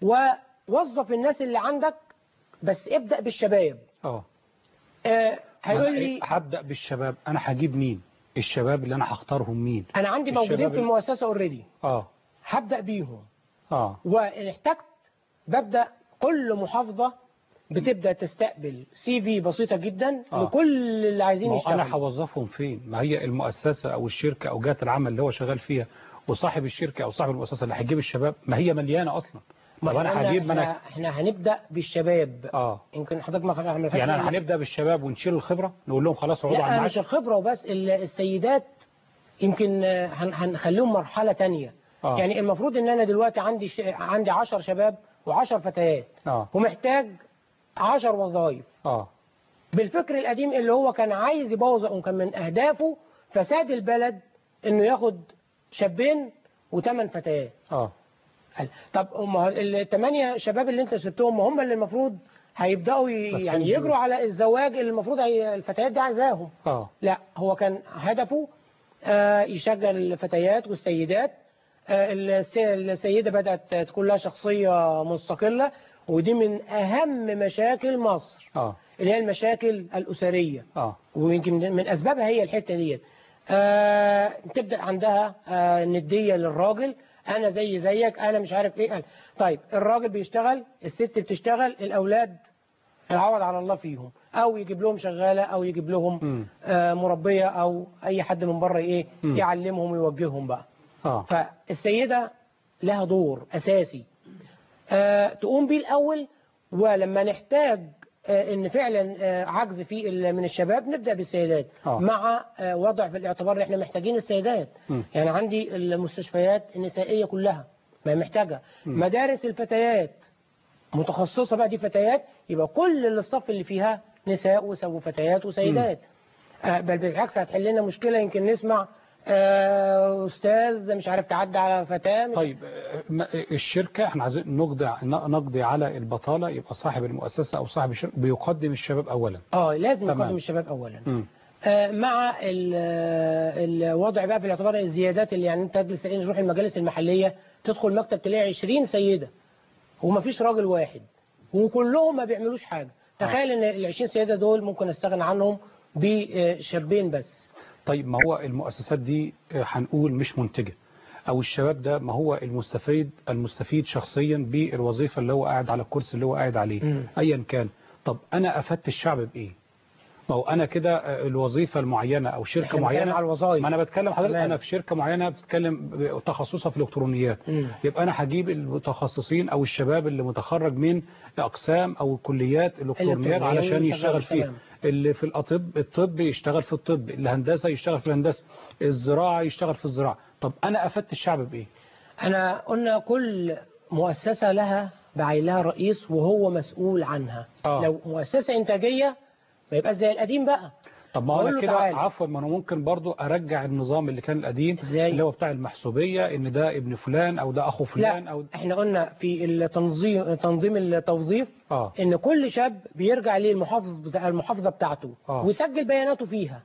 ووظف الناس اللي عندك بس ابدا بالشباب اه آه، هيقول لي هبدا بالشباب انا هجيب مين الشباب اللي انا هختارهم مين انا عندي موجودين الشباب في ال- المؤسسه اوريدي اه هبدا بيهم اه وان احتجت ببدا كل محافظه بتبدا تستقبل سي في بسيطه جدا آه. لكل اللي عايزين ما هو انا يشتغلوا هوظفهم فين ما هي المؤسسه او الشركه او جهه العمل اللي هو شغال فيها وصاحب الشركه او صاحب المؤسسه اللي هيجيب الشباب ما هي مليانه اصلا ما طب انا احنا- هجيب ما احنا, انا احنا هنبدا بالشباب اه يمكن حضرتك ما خلقنا يعني انا هنبدا بالشباب ونشيل الخبره نقول لهم خلاص اقعدوا على لا المعاش مش الخبره وبس ال- السيدات يمكن آه، هن- هنخليهم مرحله تانية آه. يعني المفروض ان انا دلوقتي عندي ش... عندي 10 شباب و10 فتيات اه ومحتاج 10 وظائف اه بالفكر القديم اللي هو كان عايز يبوظ وكان من اهدافه فساد البلد انه ياخد شابين وثمان فتيات اه قال طب هم الثمانيه شباب اللي انت سبتهم هم اللي المفروض هيبداوا ي- بس يعني هيجوا. يجروا على الزواج اللي المفروض هي الفتيات دي عايزاهم اه لا هو كان هدفه آه، يشغل الفتيات والسيدات آه، الس- السيدة بدأت تكون لها شخصية مستقلة ودي من أهم مشاكل مصر اه اللي هي المشاكل الأسرية اه ويمكن من أسبابها هي الحتة ديت آه، تبدأ عندها آه، ندية للراجل أنا زي زيك أنا مش عارف إيه أنا. طيب الراجل بيشتغل الست بتشتغل الأولاد العوض على الله فيهم او يجيب لهم شغاله او يجيب لهم مم. آه، مربيه او اي حد من بره ايه مم. يعلمهم ويوجههم بقى اه فالسيده لها دور اساسي آه، تقوم بيه الاول ولما نحتاج آه، ان فعلا آه، عجز في ال- من الشباب نبدا بالسيدات آه. مع آه، وضع في الاعتبار ان احنا محتاجين السيدات مم. يعني عندي المستشفيات النسائيه كلها ما هي محتاجه مم. مدارس الفتيات متخصصة بقى دي فتيات يبقى كل الصف اللي فيها نساء وس- وفتيات وسيدات آه، بل بالعكس هتحل لنا مشكلة يمكن نسمع آه، أستاذ مش عارف تعدى على فتاة مش- طيب آه، ما- الشركه احنا عايزين نقضي نقضي على البطاله يبقى صاحب المؤسسه او صاحب الشركه بيقدم الشباب اولا اه لازم تمام. يقدم الشباب أولا مم. آه، مع ال- آه، الوضع بقى في الاعتبار الزيادات اللي يعني انت تجلس تروح المجالس المحليه تدخل مكتب تلاقي 20 سيده وما فيش راجل واحد وكلهم ما بيعملوش حاجه تخيل ان ال 20 سيده دول ممكن استغنى عنهم بشابين بس طيب ما هو المؤسسات دي آه، هنقول مش منتجة او الشباب ده ما هو المستفيد المستفيد شخصيا بالوظيفة اللي هو قاعد على الكرسي اللي هو قاعد عليه مم. ايا كان طب انا افدت الشعب بايه ما هو انا كده آه، الوظيفة المعينة او شركة إحنا بنتكلم معينة على الوظائف. ما انا بتكلم حضرتك تمام. انا في شركة معينة بتتكلم ب- تخصصها في الالكترونيات مم. يبقى انا هجيب المتخصصين او الشباب اللي متخرج من اقسام او كليات الالكترونيات الإلكترونيات علشان شغال، يشتغل فيها تمام. اللي في الأطب الطب يشتغل في الطب الهندسة يشتغل في الهندسة الزراعة يشتغل في الزراعة طب أنا أفدت الشعب بإيه انا قلنا كل مؤسسه لها بعين لها رئيس وهو مسؤول عنها آه. لو مؤسسه انتاجيه ما يبقى زي القديم بقى طب ما هو أقول أنا له كده تعالى. عفوا ما أنا ممكن برضو أرجع النظام اللي كان القديم إزاي؟ اللي هو بتاع المحسوبية إن ده ابن فلان أو ده أخو فلان لا أو احنا قلنا في التنظيم تنظيم التوظيف آه ان كل شاب بيرجع ليه المحافظ بتاع المحافظه بتاعته آه. ويسجل بياناته فيها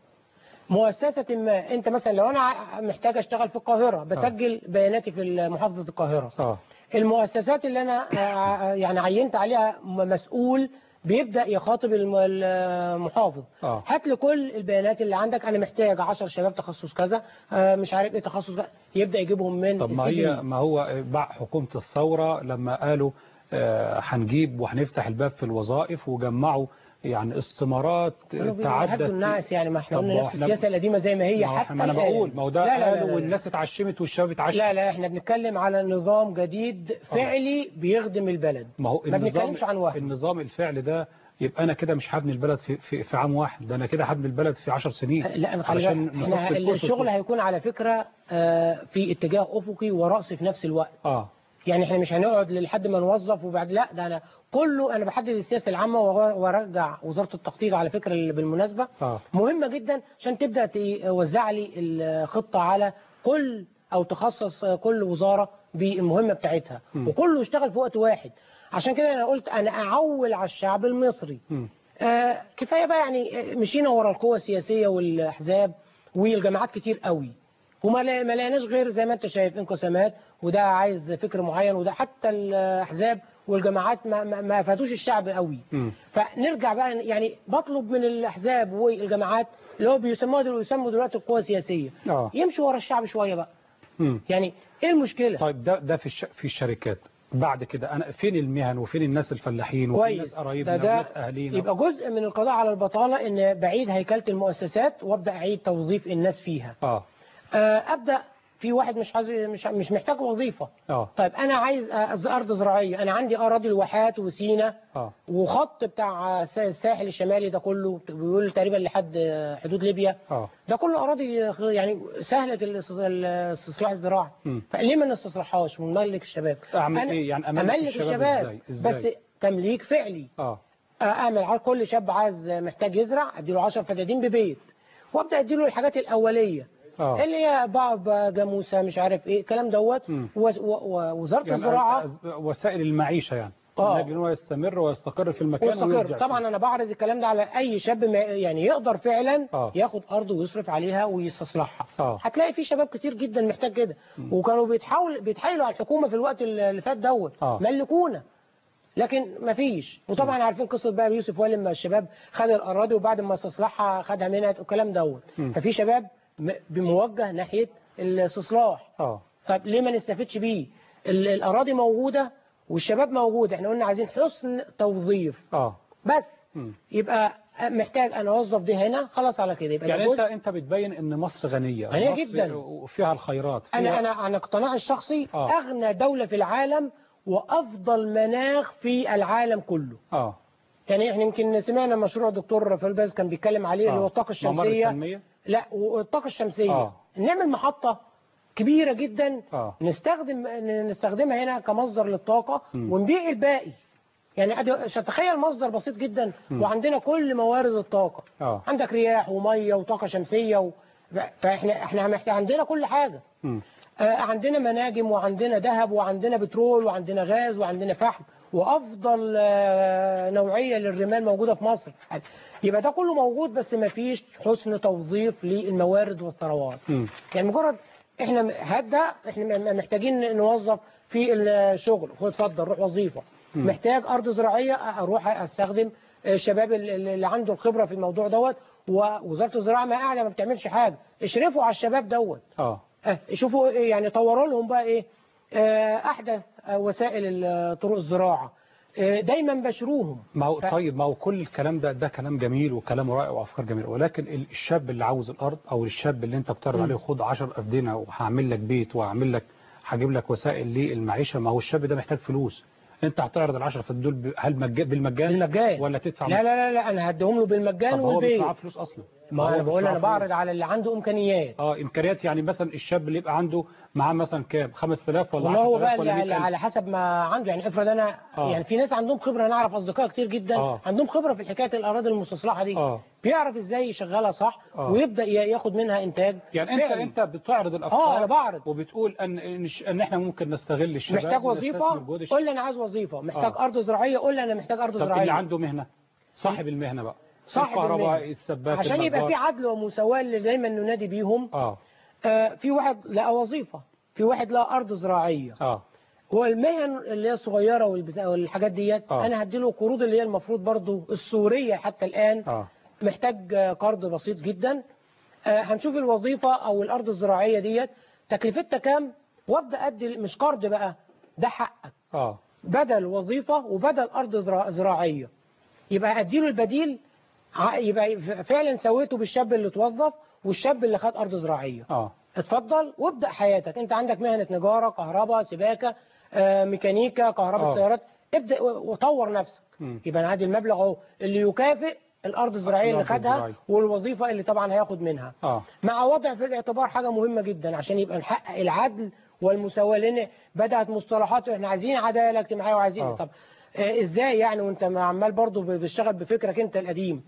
مؤسسة ما انت مثلا لو انا ع- محتاج اشتغل في القاهرة بسجل بياناتي في محافظة القاهرة آه المؤسسات اللي انا آه، يعني عينت عليها م- مسؤول بيبدأ يخاطب الم- المحافظ آه. هات لي كل البيانات اللي عندك انا محتاج 10 شباب تخصص كذا آه، مش عارف ايه تخصص كذا يبدأ يجيبهم من طب ما السي هي في. ما هو بعد حكومة الثورة لما قالوا آه، هنجيب وهنفتح الباب في الوظائف وجمعوا يعني استمارات كانوا تعدت بيهدوا الناس يعني ما احنا طب قلنا ما نفس احنا- السياسة القديمة زي ما هي ما هو حتى ما انا الآن. بقول ما هو ده لا لا لا قالوا لا لا. والناس اتعشمت والشباب اتعشم لا لا احنا بنتكلم على نظام جديد فعلي بيخدم البلد ما هو ما النظام بنتكلمش عن وهم النظام الفعل ده يبقى انا كده مش هبني البلد في, في, في عام واحد ده انا كده هبني البلد في 10 سنين لا انا خلي علشان بالك نحط احنا الكورس الشغل كله. هيكون على فكرة آه، في اتجاه افقي ورأسي في نفس الوقت اه يعني احنا مش هنقعد لحد ما نوظف وبعد لا ده انا كله انا بحدد السياسه العامه وأغ- وارجع وزاره التخطيط على فكره اللي بالمناسبه اه مهمه جدا عشان تبدا توزع لي الخطه على كل او تخصص كل وزاره بالمهمه بتاعتها مم. وكله يشتغل في وقت واحد عشان كده انا قلت انا اعول على الشعب المصري مم. آه كفايه بقى يعني آه، مشينا ورا القوى السياسيه والاحزاب والجماعات كتير قوي وما لا- ما لقيناش غير زي ما انت شايف انقسامات وده عايز فكر معين وده حتى الاحزاب والجماعات ما, ما, ما فادوش الشعب قوي مم. فنرجع بقى يعني بطلب من الاحزاب والجماعات اللي هو بيسموها دلوقتي يسموا دلوقتي القوى السياسيه اه يمشوا ورا الشعب شويه بقى مم. يعني ايه المشكله طيب ده ده في الش... في الشركات بعد كده انا فين المهن وفين الناس الفلاحين وفين الناس كويس ده قرايبنا ده وناس اهالينا يبقى جزء من القضاء على البطاله ان بعيد هيكله المؤسسات وابدا اعيد توظيف الناس فيها اه آه، ابدا في واحد مش عايز مش مش محتاج وظيفه اه طيب انا عايز آه، ارض زراعيه انا عندي اراضي الواحات وسينا اه وخط بتاع الس- الساحل الشمالي ده كله بيقول تقريبا لحد آه، حدود ليبيا اه ده كله اراضي آه، يعني سهله الاس- الاستصلاح الزراعي مم. فليه ما نستصلحهاش ونملك الشباب اعمل أنا ايه يعني املك, املك الشباب ازاي ازاي بس تمليك فعلي اه آه، اعمل على كل شاب عايز محتاج يزرع اديله 10 فدادين ببيت وابدا اديله الحاجات الاوليه اه اللي هي بعض جاموسه مش عارف ايه الكلام دوت مم. وز- و- ووزاره يعني الزراعه أز- وسائل المعيشه يعني آه. من أجل ان هو يستمر ويستقر في المكان واستقر ويرجع طبعا انا بعرض الكلام ده على اي شاب ما يعني يقدر فعلا آه. ياخد ارض ويصرف عليها ويستصلحها آه. هتلاقي في شباب كتير جدا محتاج كده وكانوا بيتحاول بيتحايلوا على الحكومه في الوقت اللي فات دوت آه. ملكونا لكن مفيش وطبعا عارفين قصه بقى يوسف وائل لما الشباب خد الاراضي وبعد ما استصلحها خدها منها والكلام دوت مم. ففي شباب م- بموجه ناحيه الاستصلاح اه طب ليه ما نستفدش بيه ال- الاراضي موجوده والشباب موجود احنا قلنا عايزين حسن توظيف اه بس مم. يبقى محتاج انا اوظف دي هنا خلاص على كده يبقى يعني ده انت جزء انت بتبين ان مصر غنيه غنية مصر جداً. وفيها الخيرات انا فيها- انا عن اقتناعي الشخصي آه. اغنى دوله في العالم وافضل مناخ في العالم كله اه يعني احنا يمكن سمعنا مشروع دكتور فلباز كان بيتكلم عليه اللي هو الطاقه ممر الشمسيه التنمية؟ لا والطاقه الشمسيه آه. نعمل محطه كبيره جدا اه نستخدم نستخدمها هنا كمصدر للطاقة مم. ونبيع الباقي يعني أدي- تخيل مصدر بسيط جدا مم. وعندنا كل موارد الطاقة اه عندك رياح ومية وطاقة شمسية و... فاحنا احنا محتاج عندنا كل حاجة مم. آه، عندنا مناجم وعندنا ذهب وعندنا بترول وعندنا غاز وعندنا فحم وافضل آه، نوعيه للرمال موجوده في مصر يبقى ده كله موجود بس ما فيش حسن توظيف للموارد والثروات مم. يعني مجرد احنا هدا احنا م- محتاجين نوظف في الشغل خد اتفضل روح وظيفه مم. محتاج ارض زراعيه اروح استخدم الشباب اللي اللي عنده الخبره في الموضوع دوت ووزاره الزراعه ما قاعده ما بتعملش حاجه اشرفوا على الشباب دوت اه اه شوفوا إيه يعني طوروا لهم بقى ايه آه، احدث آه، وسائل ال- طرق الزراعه آه، دايما بشروهم ما هو ف- طيب ما هو كل الكلام ده ده كلام جميل وكلام رائع وافكار جميله ولكن ال- الشاب اللي عاوز الارض او الشاب اللي انت بتعرض مم. عليه خد 10 افدنه وهعمل لك بيت وهعمل لك هجيب لك وسائل للمعيشه ما هو الشاب ده محتاج فلوس انت هتعرض ال 10 دول ب- هل مجا- بالمجان بالمجان ولا تدفع لا لا لا لا انا هديهم له بالمجان طب هو والبيت بيدفع فلوس اصلا ما هو انا بقول بيدفع انا فلوس. بعرض على اللي عنده امكانيات اه امكانيات يعني مثلا الشاب اللي يبقى عنده معاه مثلا كام 5000 ولا والله هو 10000 بقى ولا اللي 100000 على حسب ما عنده يعني افرض انا آه. يعني في ناس عندهم خبره انا اعرف اصدقاء كتير جدا آه. عندهم خبره في حكايه الاراضي المستصلحه دي اه بيعرف ازاي يشغلها صح آه. ويبدا ي- ياخد منها انتاج يعني انت فعلي. انت بتعرض الافكار اه انا بعرض وبتقول ان ان ان احنا ممكن نستغل الشباب محتاج ونستثمر وظيفه جهود الشباب. قول لي انا عايز وظيفه محتاج آه. ارض زراعيه قول لي انا محتاج ارض طب اللي زراعيه عنده مهنة صاحب المهنة بقى صاحب الكهرباء المهنة. السباك عشان يبقى في النجار. عدل ومساواه اللي دايما ننادي بيهم اه آه في واحد لقى وظيفه في واحد لقى ارض زراعيه اه هو المهن اللي هي الصغيره والبتاع- والحاجات ديت آه. انا هديله قروض اللي هي المفروض برضو السوريه حتى الان اه محتاج آه، قرض بسيط جدا آه، هنشوف الوظيفة أو الأرض الزراعية ديت تكلفتها كام وابدأ أدي مش قرض بقى ده حقك اه بدل وظيفة وبدل أرض زرا- زراعية يبقى أديله البديل ع- يبقى فعلا سويته بالشاب اللي اتوظف والشاب اللي خد أرض زراعية اه اتفضل وابدأ حياتك أنت عندك مهنة نجارة كهرباء سباكة آه، ميكانيكا كهرباء آه. سيارات ابدأ و- وطور نفسك مم. يبقى انا عندي المبلغ اهو اللي يكافئ الارض الزراعيه اللي الأرض خدها الزراعية. والوظيفه اللي طبعا هياخد منها اه مع وضع في الاعتبار حاجه مهمه جدا عشان يبقى نحقق العدل والمساواه لان بدات مصطلحات احنا عايزين عداله اجتماعيه وعايزين آه. طب آه ازاي يعني وانت عمال برضه بتشتغل بفكرك انت القديم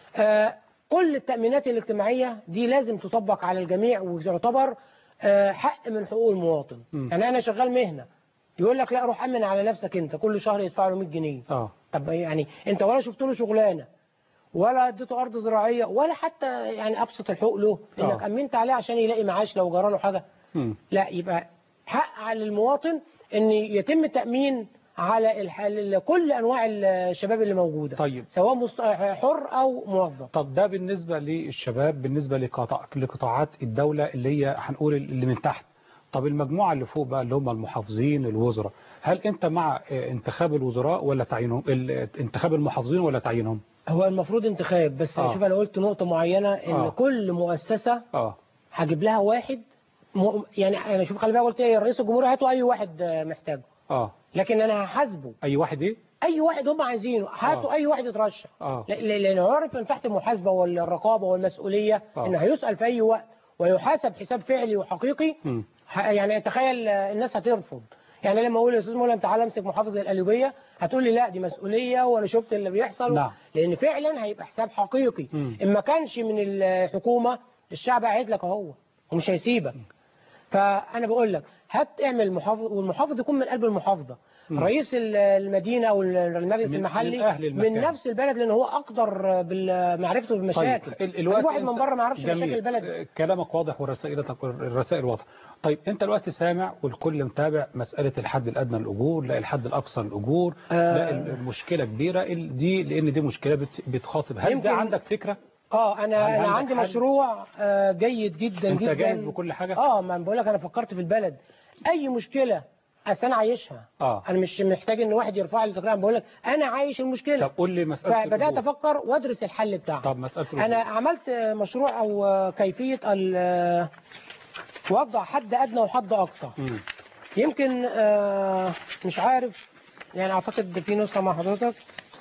آه كل التامينات الاجتماعيه دي لازم تطبق على الجميع وتعتبر آه حق من حقوق المواطن م. يعني انا شغال مهنه يقول لك لا روح امن على نفسك انت كل شهر يدفع له 100 جنيه اه طب يعني انت ولا شفت له شغلانه ولا اديته ارض زراعيه ولا حتى يعني ابسط الحقوق له انك آه. امنت عليه عشان يلاقي معاش لو جرى له حاجه مم. لا يبقى حق على المواطن ان يتم تامين على الح- كل انواع الشباب اللي موجوده طيب. سواء مست- حر او موظف طب ده بالنسبة للشباب بالنسبة لقطاع لقطاعات الدولة اللي هي هنقول اللي من تحت طب المجموعة اللي فوق بقى اللي هم المحافظين الوزراء هل انت مع آه، انتخاب الوزراء ولا تعيينهم ال- انتخاب المحافظين ولا تعيينهم هو المفروض انتخاب بس آه. شوف انا قلت نقطه معينه ان آه. كل مؤسسه اه هجيب لها واحد م... يعني انا شوف خلي بالك قلت ايه رئيس الجمهوريه هاتوا اي واحد آه، محتاجه اه لكن انا هحاسبه اي واحد ايه اي واحد هم عايزينه هاتوا آه. اي واحد يترشح اه ل- ل- لانه عارف ان تحت المحاسبه والرقابه والمسؤوليه آه. انه هيسال في اي وقت ويحاسب حساب فعلي وحقيقي مم. ه- يعني تخيل آه، الناس هترفض يعني لما اقول يا استاذ مولى تعالى امسك محافظه القليوبيه هتقول لي لا دي مسؤوليه وانا شفت اللي بيحصل نعم. لان فعلا هيبقى حساب حقيقي مم. ان ما كانش من الحكومه الشعب قاعد لك اهو ومش هيسيبك فانا بقول لك هات اعمل محافظ والمحافظ يكون من قلب المحافظه مم. رئيس ال- المدينه او المجلس من- المحلي من أهل المكان. من نفس البلد لان هو اقدر بمعرفته بالمشاكل طيب ال- الوقت واحد من أنت- بره ما يعرفش جميل. مشاكل البلد آه، كلامك واضح ورسائلتك الرسائل واضحه طيب انت الوقت سامع والكل متابع مساله الحد الادنى للاجور لا الحد الاقصى للاجور آه. لا ال- المشكله كبيره ال- دي لان دي مشكله بت- بتخاطب هل يمكن- ده عندك فكره اه هل انا انا عندك عندي حل؟ مشروع آه، جيد جدا انت جدا جاهز بكل حاجه اه ما بقول لك انا فكرت في البلد اي مشكله اصل انا عايشها اه انا مش محتاج ان واحد يرفع لي تقرير بقول لك انا عايش المشكله طب قول لي مساله فبدات الأجور. افكر وادرس الحل بتاعها طب مساله انا الأجور. عملت مشروع او كيفيه ال- وضع حد ادنى وحد اقصى مم. يمكن آه، مش عارف يعني اعتقد في نسخه مع حضرتك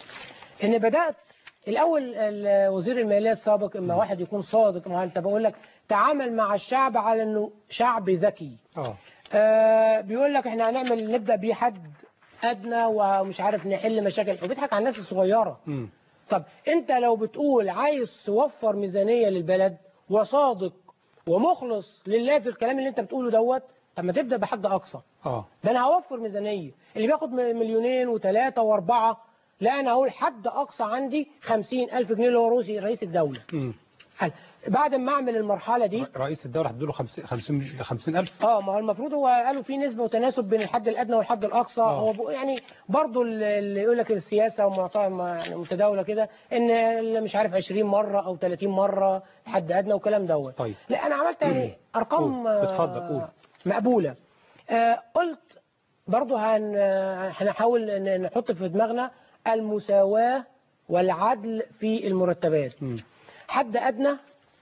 ان بدات الاول ال- وزير الماليه السابق اما واحد يكون صادق ما انت بقول لك تعامل مع الشعب على انه شعب ذكي اه آه بيقول لك احنا هنعمل نبدا بيه حد ادنى ومش عارف نحل مشاكل وبيضحك على الناس الصغيره مم. طب انت لو بتقول عايز توفر ميزانيه للبلد وصادق ومخلص لله في الكلام اللي انت بتقوله دوت طب ما تبدا بحد اقصى اه ده انا هوفر ميزانيه اللي بياخد م- مليونين وثلاثه واربعه لا انا هقول حد اقصى عندي 50000 جنيه اللي هو روسي رئيس الدوله مم. قال بعد ما اعمل المرحله دي رئيس الدولة هتديله 50 50 50000 اه ما هو المفروض هو قالوا في نسبه وتناسب بين الحد الادنى والحد الاقصى آه. هو ب- يعني برضو اللي يقول لك السياسه ومعطى ما- يعني متداوله كده ان اللي مش عارف 20 مره او 30 مره حد ادنى وكلام دوت طيب. لا انا عملت يعني ارقام قول. آه، اتفضل، قول. مقبوله آه، قلت برضو هن آه، هنحاول ن- نحط في دماغنا المساواه والعدل في المرتبات مم. حد ادنى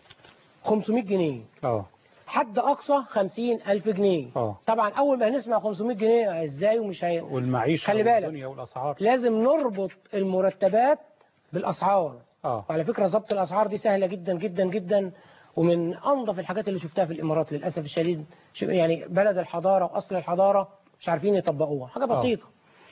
500 جنيه اه حد أقصى 50 ألف جنيه اه طبعا أول ما هنسمع 500 جنيه إزاي ومش هي والمعيشة خلي بالك. والدنيا والأسعار لازم نربط المرتبات بالأسعار اه وعلى فكرة ضبط الأسعار دي سهلة جدا جدا جدا ومن أنظف الحاجات اللي شفتها في الإمارات للأسف الشديد شو- يعني بلد الحضارة وأصل الحضارة مش عارفين يطبقوها حاجة آه. بسيطة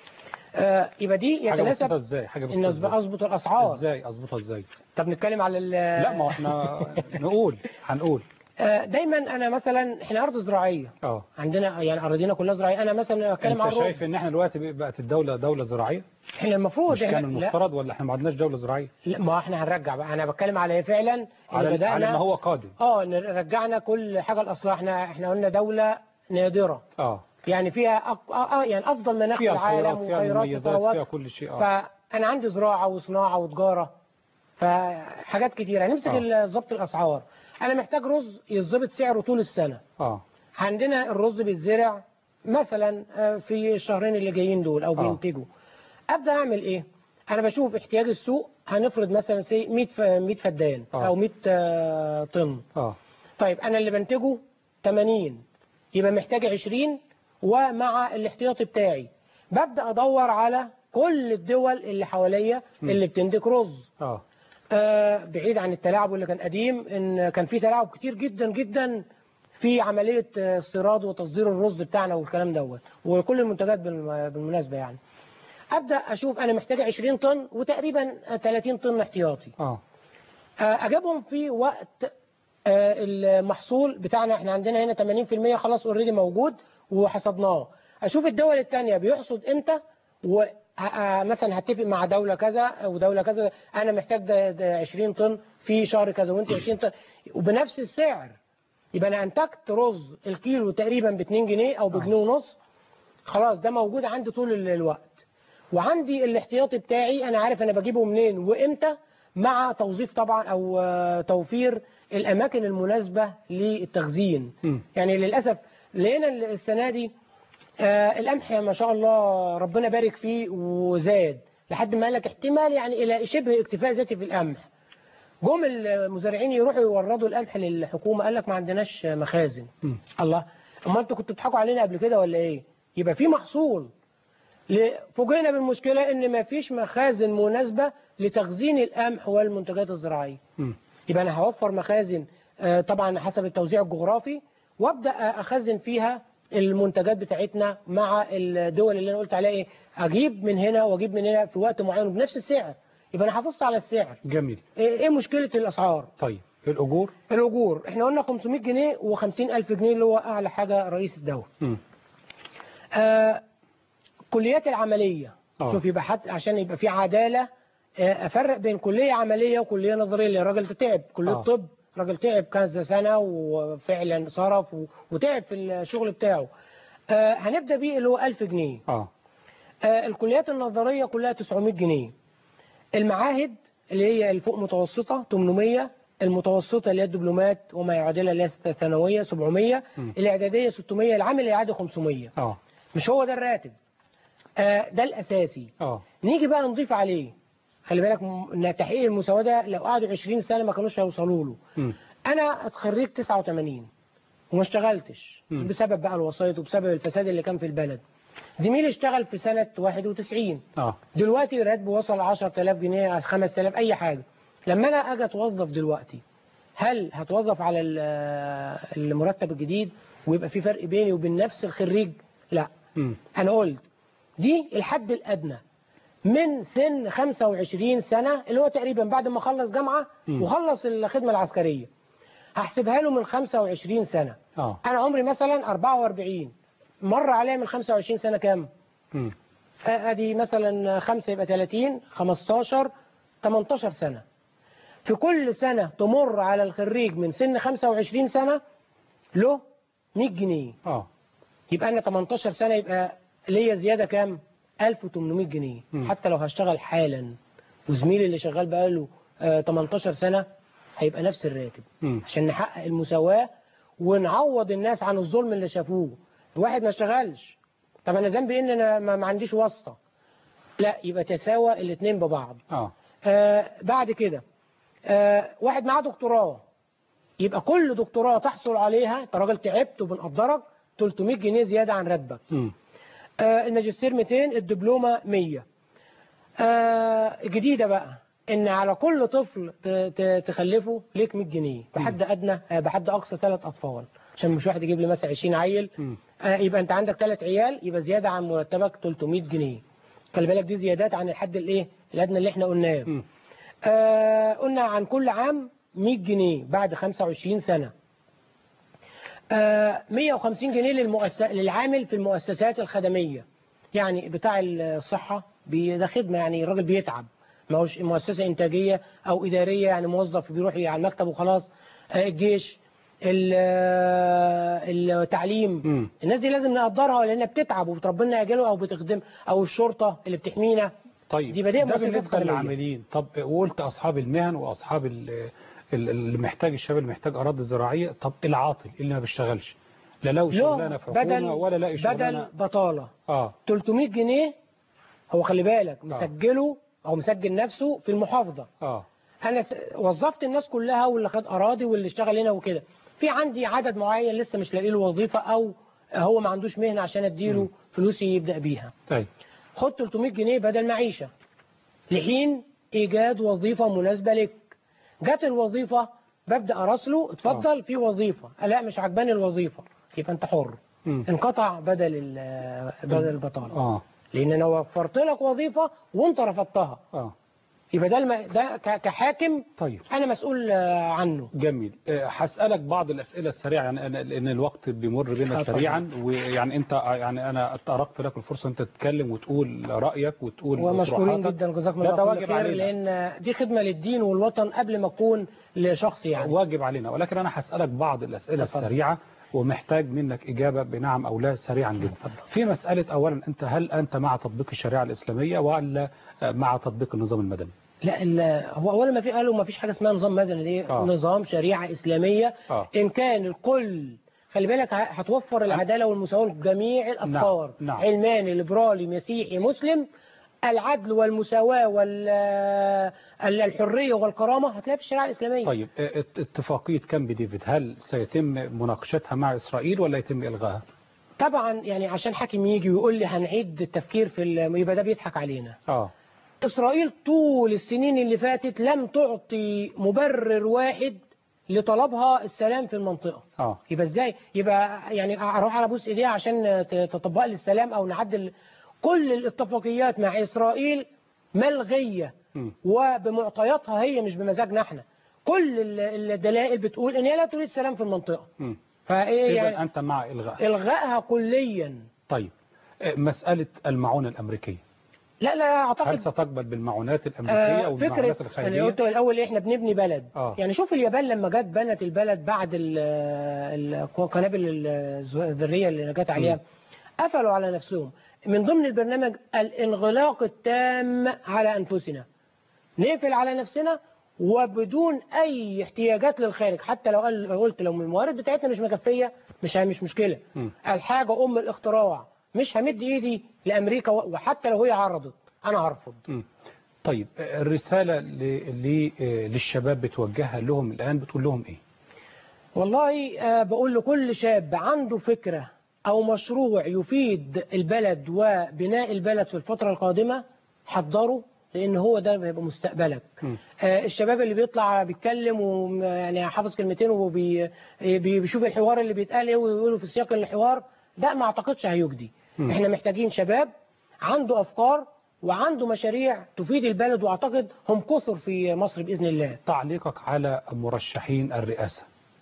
آه يبقى دي حاجة بسيطة يتناسب ازاي حاجة إن بسيطة ازاي أظبط الأسعار ازاي اظبطها ازاي طب نتكلم على ال- لا ما هو احنا نقول هنقول آه دايما أنا مثلا إحنا أرض زراعية اه عندنا يعني أراضينا كلها زراعية أنا مثلا أتكلم انت عن الرز شايف ان احنا دلوقتي بقت الدولة دولة زراعية احنا المفروض مش احنا كان لا, المفترض ولا احنا ما عندناش دولة زراعية لا ما احنا هنرجع بقى انا بتكلم على ايه فعلا ان على على بدانا ما هو قادم اه إن رجعنا كل حاجه لاصلها احنا احنا قلنا دوله نادره اه يعني فيها أق... آه آه يعني افضل مناخ في فيها العالم الخيرات فيها وخيرات المميزات وثروات فيها كل شيء اه فانا عندي زراعه وصناعه وتجاره فحاجات كتيره هنمسك آه. ال- ضبط الاسعار انا محتاج رز يتظبط سعره طول السنه اه عندنا الرز بيتزرع مثلا آه، في الشهرين اللي جايين دول او آه. بينتجوا ابدا اعمل ايه انا بشوف احتياج السوق هنفرض مثلا سي 100 ف- 100 فدان آه. او 100 آه، طن اه طيب انا اللي بنتجه 80 يبقى محتاج 20 ومع الاحتياطي بتاعي ببدا ادور على كل الدول اللي حواليا اللي بتنتج رز اه آه، بعيد عن التلاعب اللي كان قديم ان كان في تلاعب كتير جدا جدا في عمليه آه، استيراد وتصدير الرز بتاعنا والكلام دوت وكل المنتجات بالم- بالمناسبه يعني ابدا اشوف انا محتاج 20 طن وتقريبا آه، 30 طن احتياطي اه آه، اجيبهم في وقت آه، المحصول بتاعنا احنا عندنا هنا 80% خلاص اوريدي موجود وحصدناه اشوف الدول الثانيه بيحصد امتى و ه- آه، مثلا هتفق مع دولة كذا ودولة كذا أنا محتاج ده ده 20 طن في شهر كذا وأنت 20 طن وبنفس السعر يبقى أنا أنتجت رز الكيلو تقريبا ب 2 جنيه أو بجنيه ونص خلاص ده موجود عندي طول ال- الوقت وعندي الاحتياطي بتاعي أنا عارف أنا بجيبه منين وإمتى مع توظيف طبعا أو آه، توفير الأماكن المناسبة للتخزين مم. يعني للأسف لقينا السنة دي آه القمح ما شاء الله ربنا بارك فيه وزاد لحد ما قال لك احتمال يعني إلى شبه اكتفاء ذاتي في القمح جم المزارعين يروحوا يوردوا القمح للحكومة قال لك ما عندناش مخازن مم. الله اما انتوا كنتوا بتضحكوا علينا قبل كده ولا ايه يبقى في محصول ل- فوجئنا بالمشكلة ان ما فيش مخازن مناسبة لتخزين القمح والمنتجات الزراعية مم. يبقى انا هوفر مخازن آه، طبعا حسب التوزيع الجغرافي وابدا اخزن فيها المنتجات بتاعتنا مع الدول اللي انا قلت عليها ايه اجيب من هنا واجيب من هنا في وقت معين وبنفس السعر يبقى انا حافظت على السعر جميل ايه إيه مشكله الاسعار طيب الأجور الاجور احنا قلنا 500 جنيه و50 الف جنيه اللي هو اعلى حاجه رئيس الدوله مم. آه كليات العمليه آه. شوف يبقى حتى عشان يبقى في عداله آه افرق بين كليه عمليه وكليه نظريه اللي الراجل ده تعب كليه آه. طب راجل تعب كذا سنه وفعلا صرف و- وتعب في الشغل بتاعه آه هنبدا بيه اللي هو 1000 جنيه اه آه الكليات النظريه كلها 900 جنيه المعاهد اللي هي الفوق متوسطه 800 المتوسطه اللي هي الدبلومات وما يعادلها اللي هي الثانويه 700 م. الاعداديه 600 العامل الاعادي 500 اه مش هو ده الراتب آه ده الاساسي اه نيجي بقى نضيف عليه خلي بالك م- ان تحقيق المساواه ده لو قعدوا 20 سنه ما كانوش هيوصلوا له مم. انا اتخرجت 89 وما اشتغلتش مم. بسبب بقى الوسائط وبسبب الفساد اللي كان في البلد زميلي اشتغل في سنه 91 اه دلوقتي راتبه وصل 10000 جنيه على 5000 اي حاجه لما انا اجي اتوظف دلوقتي هل هتوظف على ال- المرتب الجديد ويبقى في فرق بيني وبين نفس الخريج لا مم. انا قلت دي الحد الادنى من سن 25 سنة اللي هو تقريبا بعد ما خلص جامعة مم. وخلص الخدمة العسكرية هحسبها له من 25 سنة اه انا عمري مثلا 44 مر عليا من 25 سنة كام مم. ادي مثلا 5 يبقى 30 15 18 سنة في كل سنة تمر على الخريج من سن 25 سنة له 100 جنيه اه يبقى انا 18 سنة يبقى ليا زيادة كام 1800 جنيه مم. حتى لو هشتغل حالا وزميلي اللي شغال بقاله آه، 18 سنة هيبقى نفس الراتب مم. عشان نحقق المساواة ونعوض الناس عن الظلم اللي شافوه الواحد ما اشتغلش طب انا ذنبي ان انا ما ما عنديش واسطة لا يبقى تساوى الاثنين ببعض اه آه بعد كده آه واحد معاه دكتوراه يبقى كل دكتوراه تحصل عليها انت راجل تعبت وبنقدرك 300 جنيه زيادة عن راتبك مم. آه الماجستير 200 الدبلومة 100 آه جديدة بقى ان على كل طفل ت- ت- تخلفه ليك 100 جنيه بحد ادنى آه بحد اقصى ثلاث اطفال عشان مش واحد يجيب لي مثلا 20 عيل مم. آه يبقى انت عندك ثلاث عيال يبقى زيادة عن مرتبك 300 جنيه خلي بالك دي زيادات عن الحد الايه الادنى اللي احنا قلناه مم. آه قلنا عن كل عام 100 جنيه بعد 25 سنة آه 150 جنيه للمؤسس... للعامل في المؤسسات الخدمية يعني بتاع الصحة بي- ده خدمة يعني الراجل بيتعب ما هوش مؤسسة إنتاجية أو إدارية يعني موظف بيروح على المكتب وخلاص آه الجيش ال- آه، التعليم مم. الناس دي لازم نقدرها لأنها بتتعب وبتربي لنا أجله أو بتخدم أو الشرطة اللي بتحمينا طيب دي بديهة ده مؤسسات بالنسبة خدمية. للعاملين طب وقلت أصحاب المهن وأصحاب ال- ال- اللي محتاج الشباب اللي محتاج أراضي زراعية طب العاطل اللي ما بيشتغلش لا لاقي شغلانة له في بدل حكومة ولا لاقي بدل شغلانة بطالة اه 300 جنيه هو خلي بالك مسجله او مسجل نفسه في المحافظة اه انا س- وظفت الناس كلها واللي خد اراضي واللي اشتغل هنا وكده في عندي عدد معين لسه مش لاقي له وظيفة او هو ما عندوش مهنة عشان اديله فلوس يبدأ بيها طيب خد 300 جنيه بدل معيشة لحين ايجاد وظيفة مناسبة لك جت الوظيفة ببدأ اراسله اتفضل في وظيفة لا مش عجباني الوظيفة يبقى انت حر مم. انقطع بدل ال- بدل البطالة اه لان انا وفرت لك وظيفة وانت رفضتها اه يبقى ده الم... ده ك- كحاكم طيب انا مسؤول آه، عنه جميل آه، هسألك بعض الأسئلة السريعة يعني أنا لأن الوقت بيمر بينا آه، سريعا ويعني أنت يعني أنا أرقت لك الفرصة أنت تتكلم وتقول رأيك وتقول ومشكورين أطروحاتك. جدا جزاكم لا، الله ده كل واجب خير علينا. لان دي خدمة للدين والوطن قبل ما تكون لشخص يعني واجب علينا ولكن أنا هسألك بعض الأسئلة اتفضل. السريعة ومحتاج منك إجابة بنعم أو لا سريعا جدا في مسألة أولا أنت هل أنت مع تطبيق الشريعة الإسلامية ولا آه، مع تطبيق النظام المدني لا ال- هو اولا ما في قالوا ما فيش حاجه اسمها نظام مدني دي آه. نظام شريعه اسلاميه آه. ان كان الكل خلي بالك ه- هتوفر العداله والمساواه لجميع الافكار نعم. علماني ليبرالي مسيحي مسلم العدل والمساواه والحريه والكرامه هتلاقيها في الشريعه الاسلاميه طيب آه، ات- اتفاقية كامب ديفيد هل سيتم مناقشتها مع إسرائيل ولا يتم إلغائها طبعا يعني عشان حاكم يجي ويقول لي هنعيد التفكير في ال- يبقى ده بيضحك علينا آه إسرائيل طول السنين اللي فاتت لم تعطي مبرر واحد لطلبها السلام في المنطقة آه يبقى ازاي يبقى يعني اروح على بوس ايديها عشان ت- تطبق لي السلام او نعدل كل الاتفاقيات مع اسرائيل ملغية مم. وبمعطياتها هي مش بمزاجنا احنا كل ال- الدلائل بتقول ان هي لا تريد سلام في المنطقة مم. فايه إذا يعني أنت مع إلغائها الغائها كليا طيب آه، مسألة المعونة الأمريكية لا لا هل اعتقد ستقبل بالمعونات الأمريكية أو آه، فكرة المعونات أنا الخارجية قلت الأول إحنا بنبني بلد آه. يعني شوف اليابان لما جت بنت البلد بعد ال- ال- القنابل الز- الذرية اللي جت عليها قفلوا على نفسهم من ضمن البرنامج الانغلاق التام على أنفسنا نقفل على نفسنا وبدون أي احتياجات للخارج حتى لو قال قلت لو الموارد بتاعتنا مش مكفية مش مش مشكلة مم. الحاجة أم الاختراع مش همد إيدي لأمريكا وحتى لو هي عرضت أنا هرفض مم. طيب آه، الرسالة ل- ل- آه، للشباب بتوجهها لهم الآن بتقول لهم إيه والله آه، بقول لكل شاب عنده فكرة أو مشروع يفيد البلد وبناء البلد في الفترة القادمة حضره لأن هو ده بيبقى مستقبلك مم. آه، الشباب اللي بيطلع بيتكلم ويعني حافظ كلمتين وبيشوف الحوار اللي بيتقال ايه ويقولوا في سياق الحوار ده ما اعتقدش هيجدي مم. احنا محتاجين شباب عنده افكار وعنده مشاريع تفيد البلد واعتقد هم كثر في مصر باذن الله تعليقك على مرشحين الرئاسة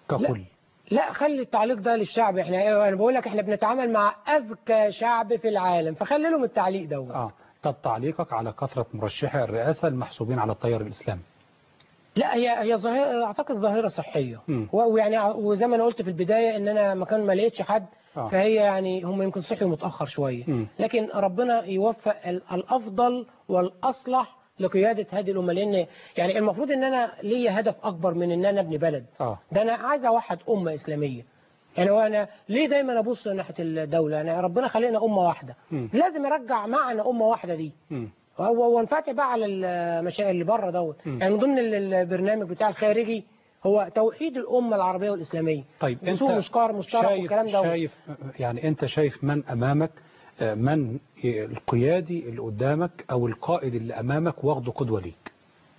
ككل لا خلي التعليق ده للشعب احنا انا بقول لك احنا بنتعامل مع اذكى شعب في العالم فخلي لهم التعليق ده اه طب تعليقك على كثرة مرشحي الرئاسة المحسوبين على التيار الإسلامي لا هي هي ظاهره اعتقد ظاهره صحيه مم. و- ويعني وزي ما انا قلت في البدايه ان انا ما كان ما لقيتش حد آه. فهي يعني هم يمكن صحيوا متاخر شويه مم. لكن ربنا يوفق ال- الافضل والاصلح لقياده هذه الامه لان يعني المفروض ان انا ليا هدف اكبر من ان انا ابني بلد اه ده انا عايز اوحد امه اسلاميه يعني هو انا ليه دايما ابص ناحيه الدوله يعني ربنا خلينا امه واحده مم. لازم ارجع معنى امه واحده دي مم. هو وانفتح بقى على المشاكل اللي بره دوت مم. يعني من ضمن ال- البرنامج بتاع الخارجي هو توحيد الامه العربيه والاسلاميه طيب انت سوق مشترك مشترك شايف والكلام ده شايف يعني انت شايف من امامك آه، من القيادي اللي قدامك او القائد اللي امامك واخده قدوة ليك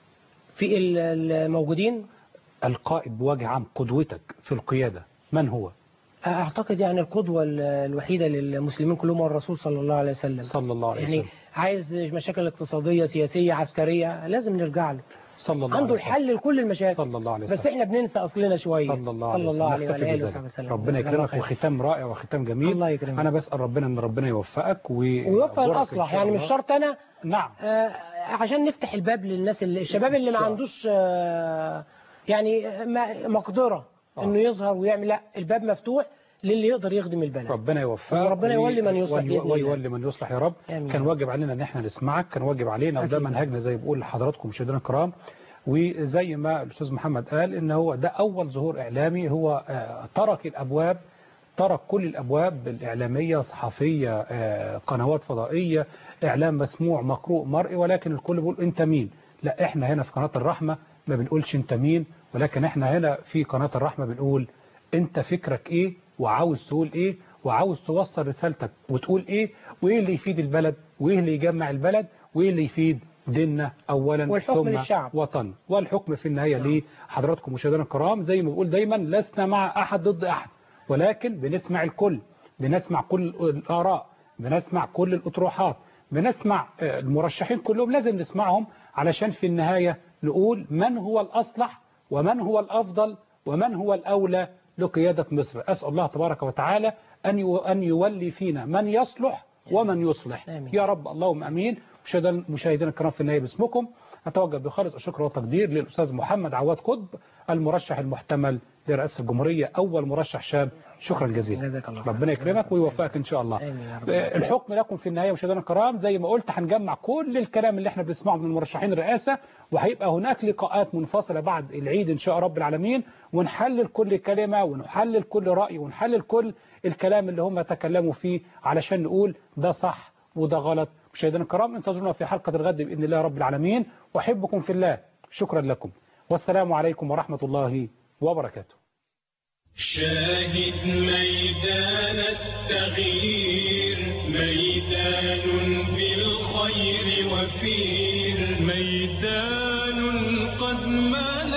في ال- الموجودين القائد بوجه عام قدوتك في القيادة من هو اعتقد يعني القدوه ال- الوحيده للمسلمين كلهم هو الرسول صلى الله عليه وسلم صلى الله عليه يعني وسلم عايز مشاكل اقتصاديه سياسيه عسكريه لازم نرجع له صلى الله عنده عليه وسلم الحل لكل المشاكل صلى الله عليه بس وسلم احنا بننسى اصلنا شويه صلى الله عليه صلى الله عليه نكتفي وعلى اله بذلك. وصحبه وسلم ربنا جزاك الله يكرمك خير. وختام رائع وختام جميل الله يكرمك. انا بسأل ربنا ان ربنا يوفقك و... ويوفق ويأجرك إن الاصلح شاء يعني مش الله. شرط انا نعم آه، عشان نفتح الباب للناس اللي الشباب اللي ما شاء. عندوش آه، يعني ما- مقدرة آه. انه يظهر ويعمل لا الباب مفتوح للي يقدر يخدم البلد ربنا يوفقك وربنا يولي من يصلح وي- بإذن الله. ويولي من يصلح يا رب آمين. كان واجب علينا ان احنا نسمعك كان واجب علينا وده أكيد. منهجنا زي بقول لحضراتكم مشاهدينا الكرام وزي ما الاستاذ محمد قال ان هو ده اول ظهور اعلامي هو آه، ترك الابواب ترك كل الابواب الاعلاميه صحفيه آه، قنوات فضائيه اعلام مسموع مقروء مرئي ولكن الكل بيقول انت مين لا احنا هنا في قناه الرحمه ما بنقولش انت مين ولكن احنا هنا في قناه الرحمه بنقول انت فكرك ايه وعاوز تقول ايه وعاوز توصل رسالتك وتقول ايه وايه اللي يفيد البلد وايه اللي يجمع البلد وايه اللي يفيد ديننا اولا والحكم ثم للشعب. وطن والحكم في النهايه لحضراتكم مشاهدينا الكرام زي ما بقول دايما لسنا مع احد ضد احد ولكن بنسمع الكل بنسمع كل الاراء بنسمع كل الاطروحات بنسمع آه، المرشحين كلهم لازم نسمعهم علشان في النهايه نقول من هو الاصلح ومن هو الافضل ومن هو الاولى لقياده مصر اسال الله تبارك وتعالى ان يو- ان يولي فينا من يصلح ومن يصلح آمين. يا رب اللهم امين مشاهدينا مشاهدينا الكرام في النهايه باسمكم اتوجه بخالص الشكر والتقدير للاستاذ محمد عواد قطب المرشح المحتمل لرئاسه الجمهوريه اول مرشح شاب شكرا جزيلا جزاك الله خير. ربنا يكرمك ويوفقك ان شاء الله آمين يا رب. آه، الحكم لكم في النهايه مشاهدينا الكرام زي ما قلت هنجمع كل الكلام اللي احنا بنسمعه من المرشحين الرئاسه وهيبقى هناك لقاءات منفصله بعد العيد ان شاء رب العالمين ونحلل كل كلمه ونحلل كل راي ونحلل كل الكلام اللي هم تكلموا فيه علشان نقول ده صح وده غلط مشاهدينا الكرام انتظرونا في حلقه الغد باذن الله رب العالمين واحبكم في الله شكرا لكم والسلام عليكم ورحمه الله وبركاته شاهد ميدان التغيير ميدان بالخير وفير ميدان قد مال